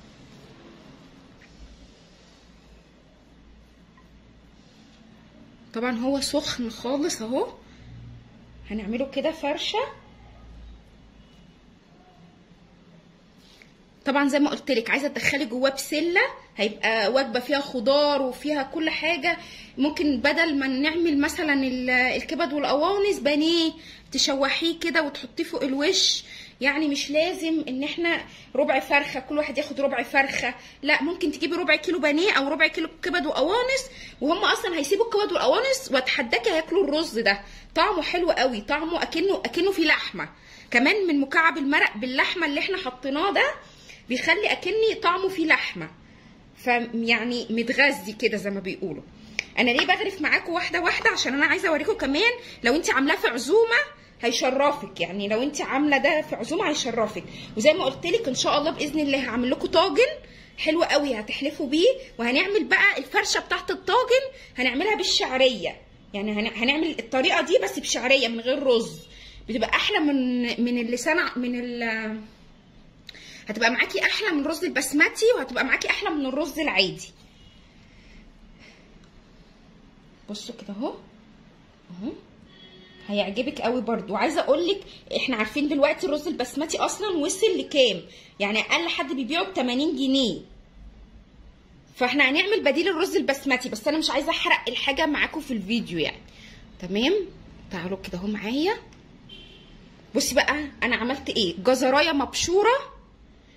طبعا هو سخن خالص اهو هنعمله كده فرشه طبعا زي ما قلت لك عايزه تدخلي جواه بسله هيبقى وجبه فيها خضار وفيها كل حاجه ممكن بدل ما نعمل مثلا ال- الكبد والقوانص بانيه تشوحيه كده وتحطيه فوق الوش يعني مش لازم ان احنا ربع فرخه كل واحد ياخد ربع فرخه لا ممكن تجيبي ربع كيلو بانيه او ربع كيلو كبد وقوانص وهم اصلا هيسيبوا الكبد والقوانص واتحداكي هياكلوا الرز ده طعمه حلو قوي طعمه اكنه اكنه في لحمه كمان من مكعب المرق باللحمه اللي احنا حطيناه ده بيخلي اكني طعمه فيه لحمه فيعني متغذي كده زي ما بيقولوا انا ليه بغرف معاكم واحده واحده عشان انا عايزه اوريكم كمان لو انت عاملاه في عزومه هيشرفك يعني لو انت عامله ده في عزومه هيشرفك وزي ما قلت لك ان شاء الله باذن الله هعمل لكم طاجن حلو قوي هتحلفوا بيه وهنعمل بقى الفرشه بتاعت الطاجن هنعملها بالشعريه يعني هن- هنعمل الطريقه دي بس بشعريه من غير رز بتبقى احلى من من اللسان من ال هتبقى معاكي احلى من الرز البسمتي وهتبقى معاكي احلى من الرز العادي بصوا كده اهو اهو هيعجبك قوي برضو وعايزه اقول لك احنا عارفين دلوقتي الرز البسمتي اصلا وصل لكام يعني اقل حد بيبيعه ب 80 جنيه فاحنا هنعمل بديل الرز البسمتي بس انا مش عايزه احرق الحاجه معاكم في الفيديو يعني تمام تعالوا كده اهو معايا بصي بقى انا عملت ايه جزرايه مبشوره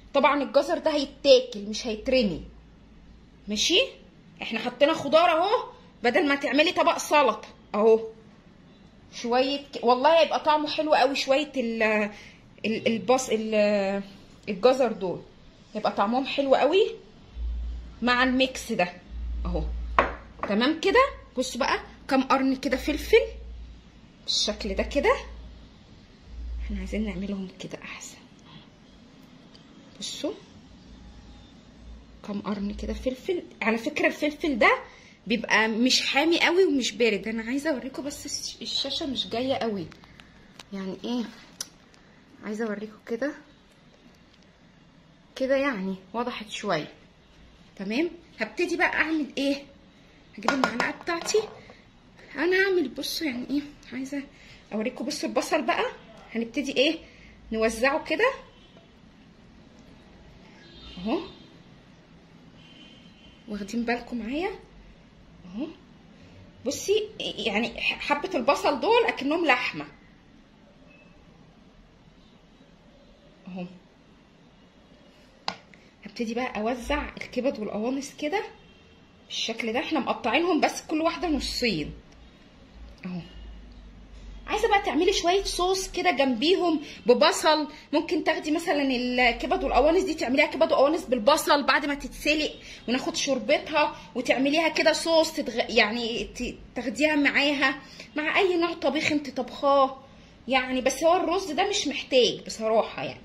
طبعا الجزر ده هيتاكل مش هيترمي ماشي احنا حطينا خضار اهو بدل ما تعملي طبق سلطه اهو شويه ك- والله هيبقى طعمه حلو قوي شويه ال ال- البص ال- الجزر دول هيبقى طعمهم حلو قوي مع الميكس ده اهو تمام كده بصوا بقى كام قرن كده فلفل بالشكل ده كده احنا عايزين نعملهم كده احسن بصوا كام قرن كده فلفل على فكره الفلفل ده بيبقى مش حامي قوي ومش بارد انا عايزه اوريكم بس الش- الشاشه مش جايه قوي يعني ايه عايزه اوريكم كده كده يعني وضحت شويه تمام هبتدي بقى اعمل ايه هجيب المعلقه بتاعتي انا هعمل بصوا يعني ايه عايزه اوريكم بصوا البصل بقى هنبتدي ايه نوزعه كده اهو واخدين بالكم معايا اهو بصي يعني حبه البصل دول اكنهم لحمه اهو هبتدي بقى اوزع الكبد والقوانص كده بالشكل ده احنا مقطعينهم بس كل واحده نصين اهو عايزه بقى تعملي شويه صوص كده جنبيهم ببصل ممكن تاخدي مثلا الكبد والقوانص دي تعمليها كبد وقوانص بالبصل بعد ما تتسلق وناخد شوربتها وتعمليها كده صوص تتغ... يعني ت- تاخديها معاها مع اي نوع طبيخ انت طبخاه يعني بس هو الرز ده مش محتاج بصراحه يعني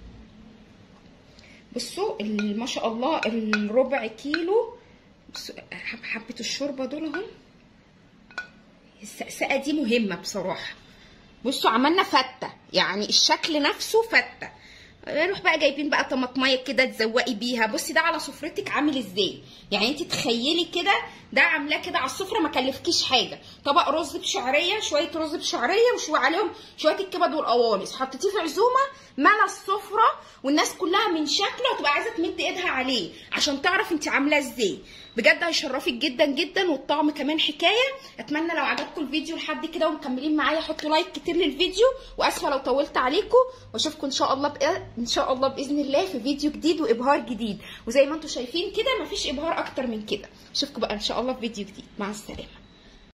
بصوا ال- ما شاء الله الربع كيلو بصوا حب- حبه الشوربه دول اهم السقسقه دي مهمه بصراحه بصوا عملنا فته يعني الشكل نفسه فته نروح بقى جايبين بقى طماطميه كده تزوقي بيها بصي ده على سفرتك عامل ازاي يعني انت تخيلي كده ده عاملاه كده على السفره ما كلفكيش حاجه طبق رز بشعريه شويه رز بشعريه وشويه عليهم شويه الكبد والقوانص حطيتيه في عزومه ملا السفره والناس كلها من شكله هتبقى عايزه تمد ايدها عليه عشان تعرف انت عاملاه ازاي بجد هيشرفك جدا جدا والطعم كمان حكايه اتمنى لو عجبكم الفيديو لحد كده ومكملين معايا حطوا لايك كتير للفيديو واسفه لو طولت عليكم واشوفكم ان شاء الله بإ... ان شاء الله باذن الله في فيديو جديد وابهار جديد وزي ما انتم شايفين كده مفيش ابهار اكتر من كده اشوفكم بقى ان شاء الله في فيديو جديد مع السلامه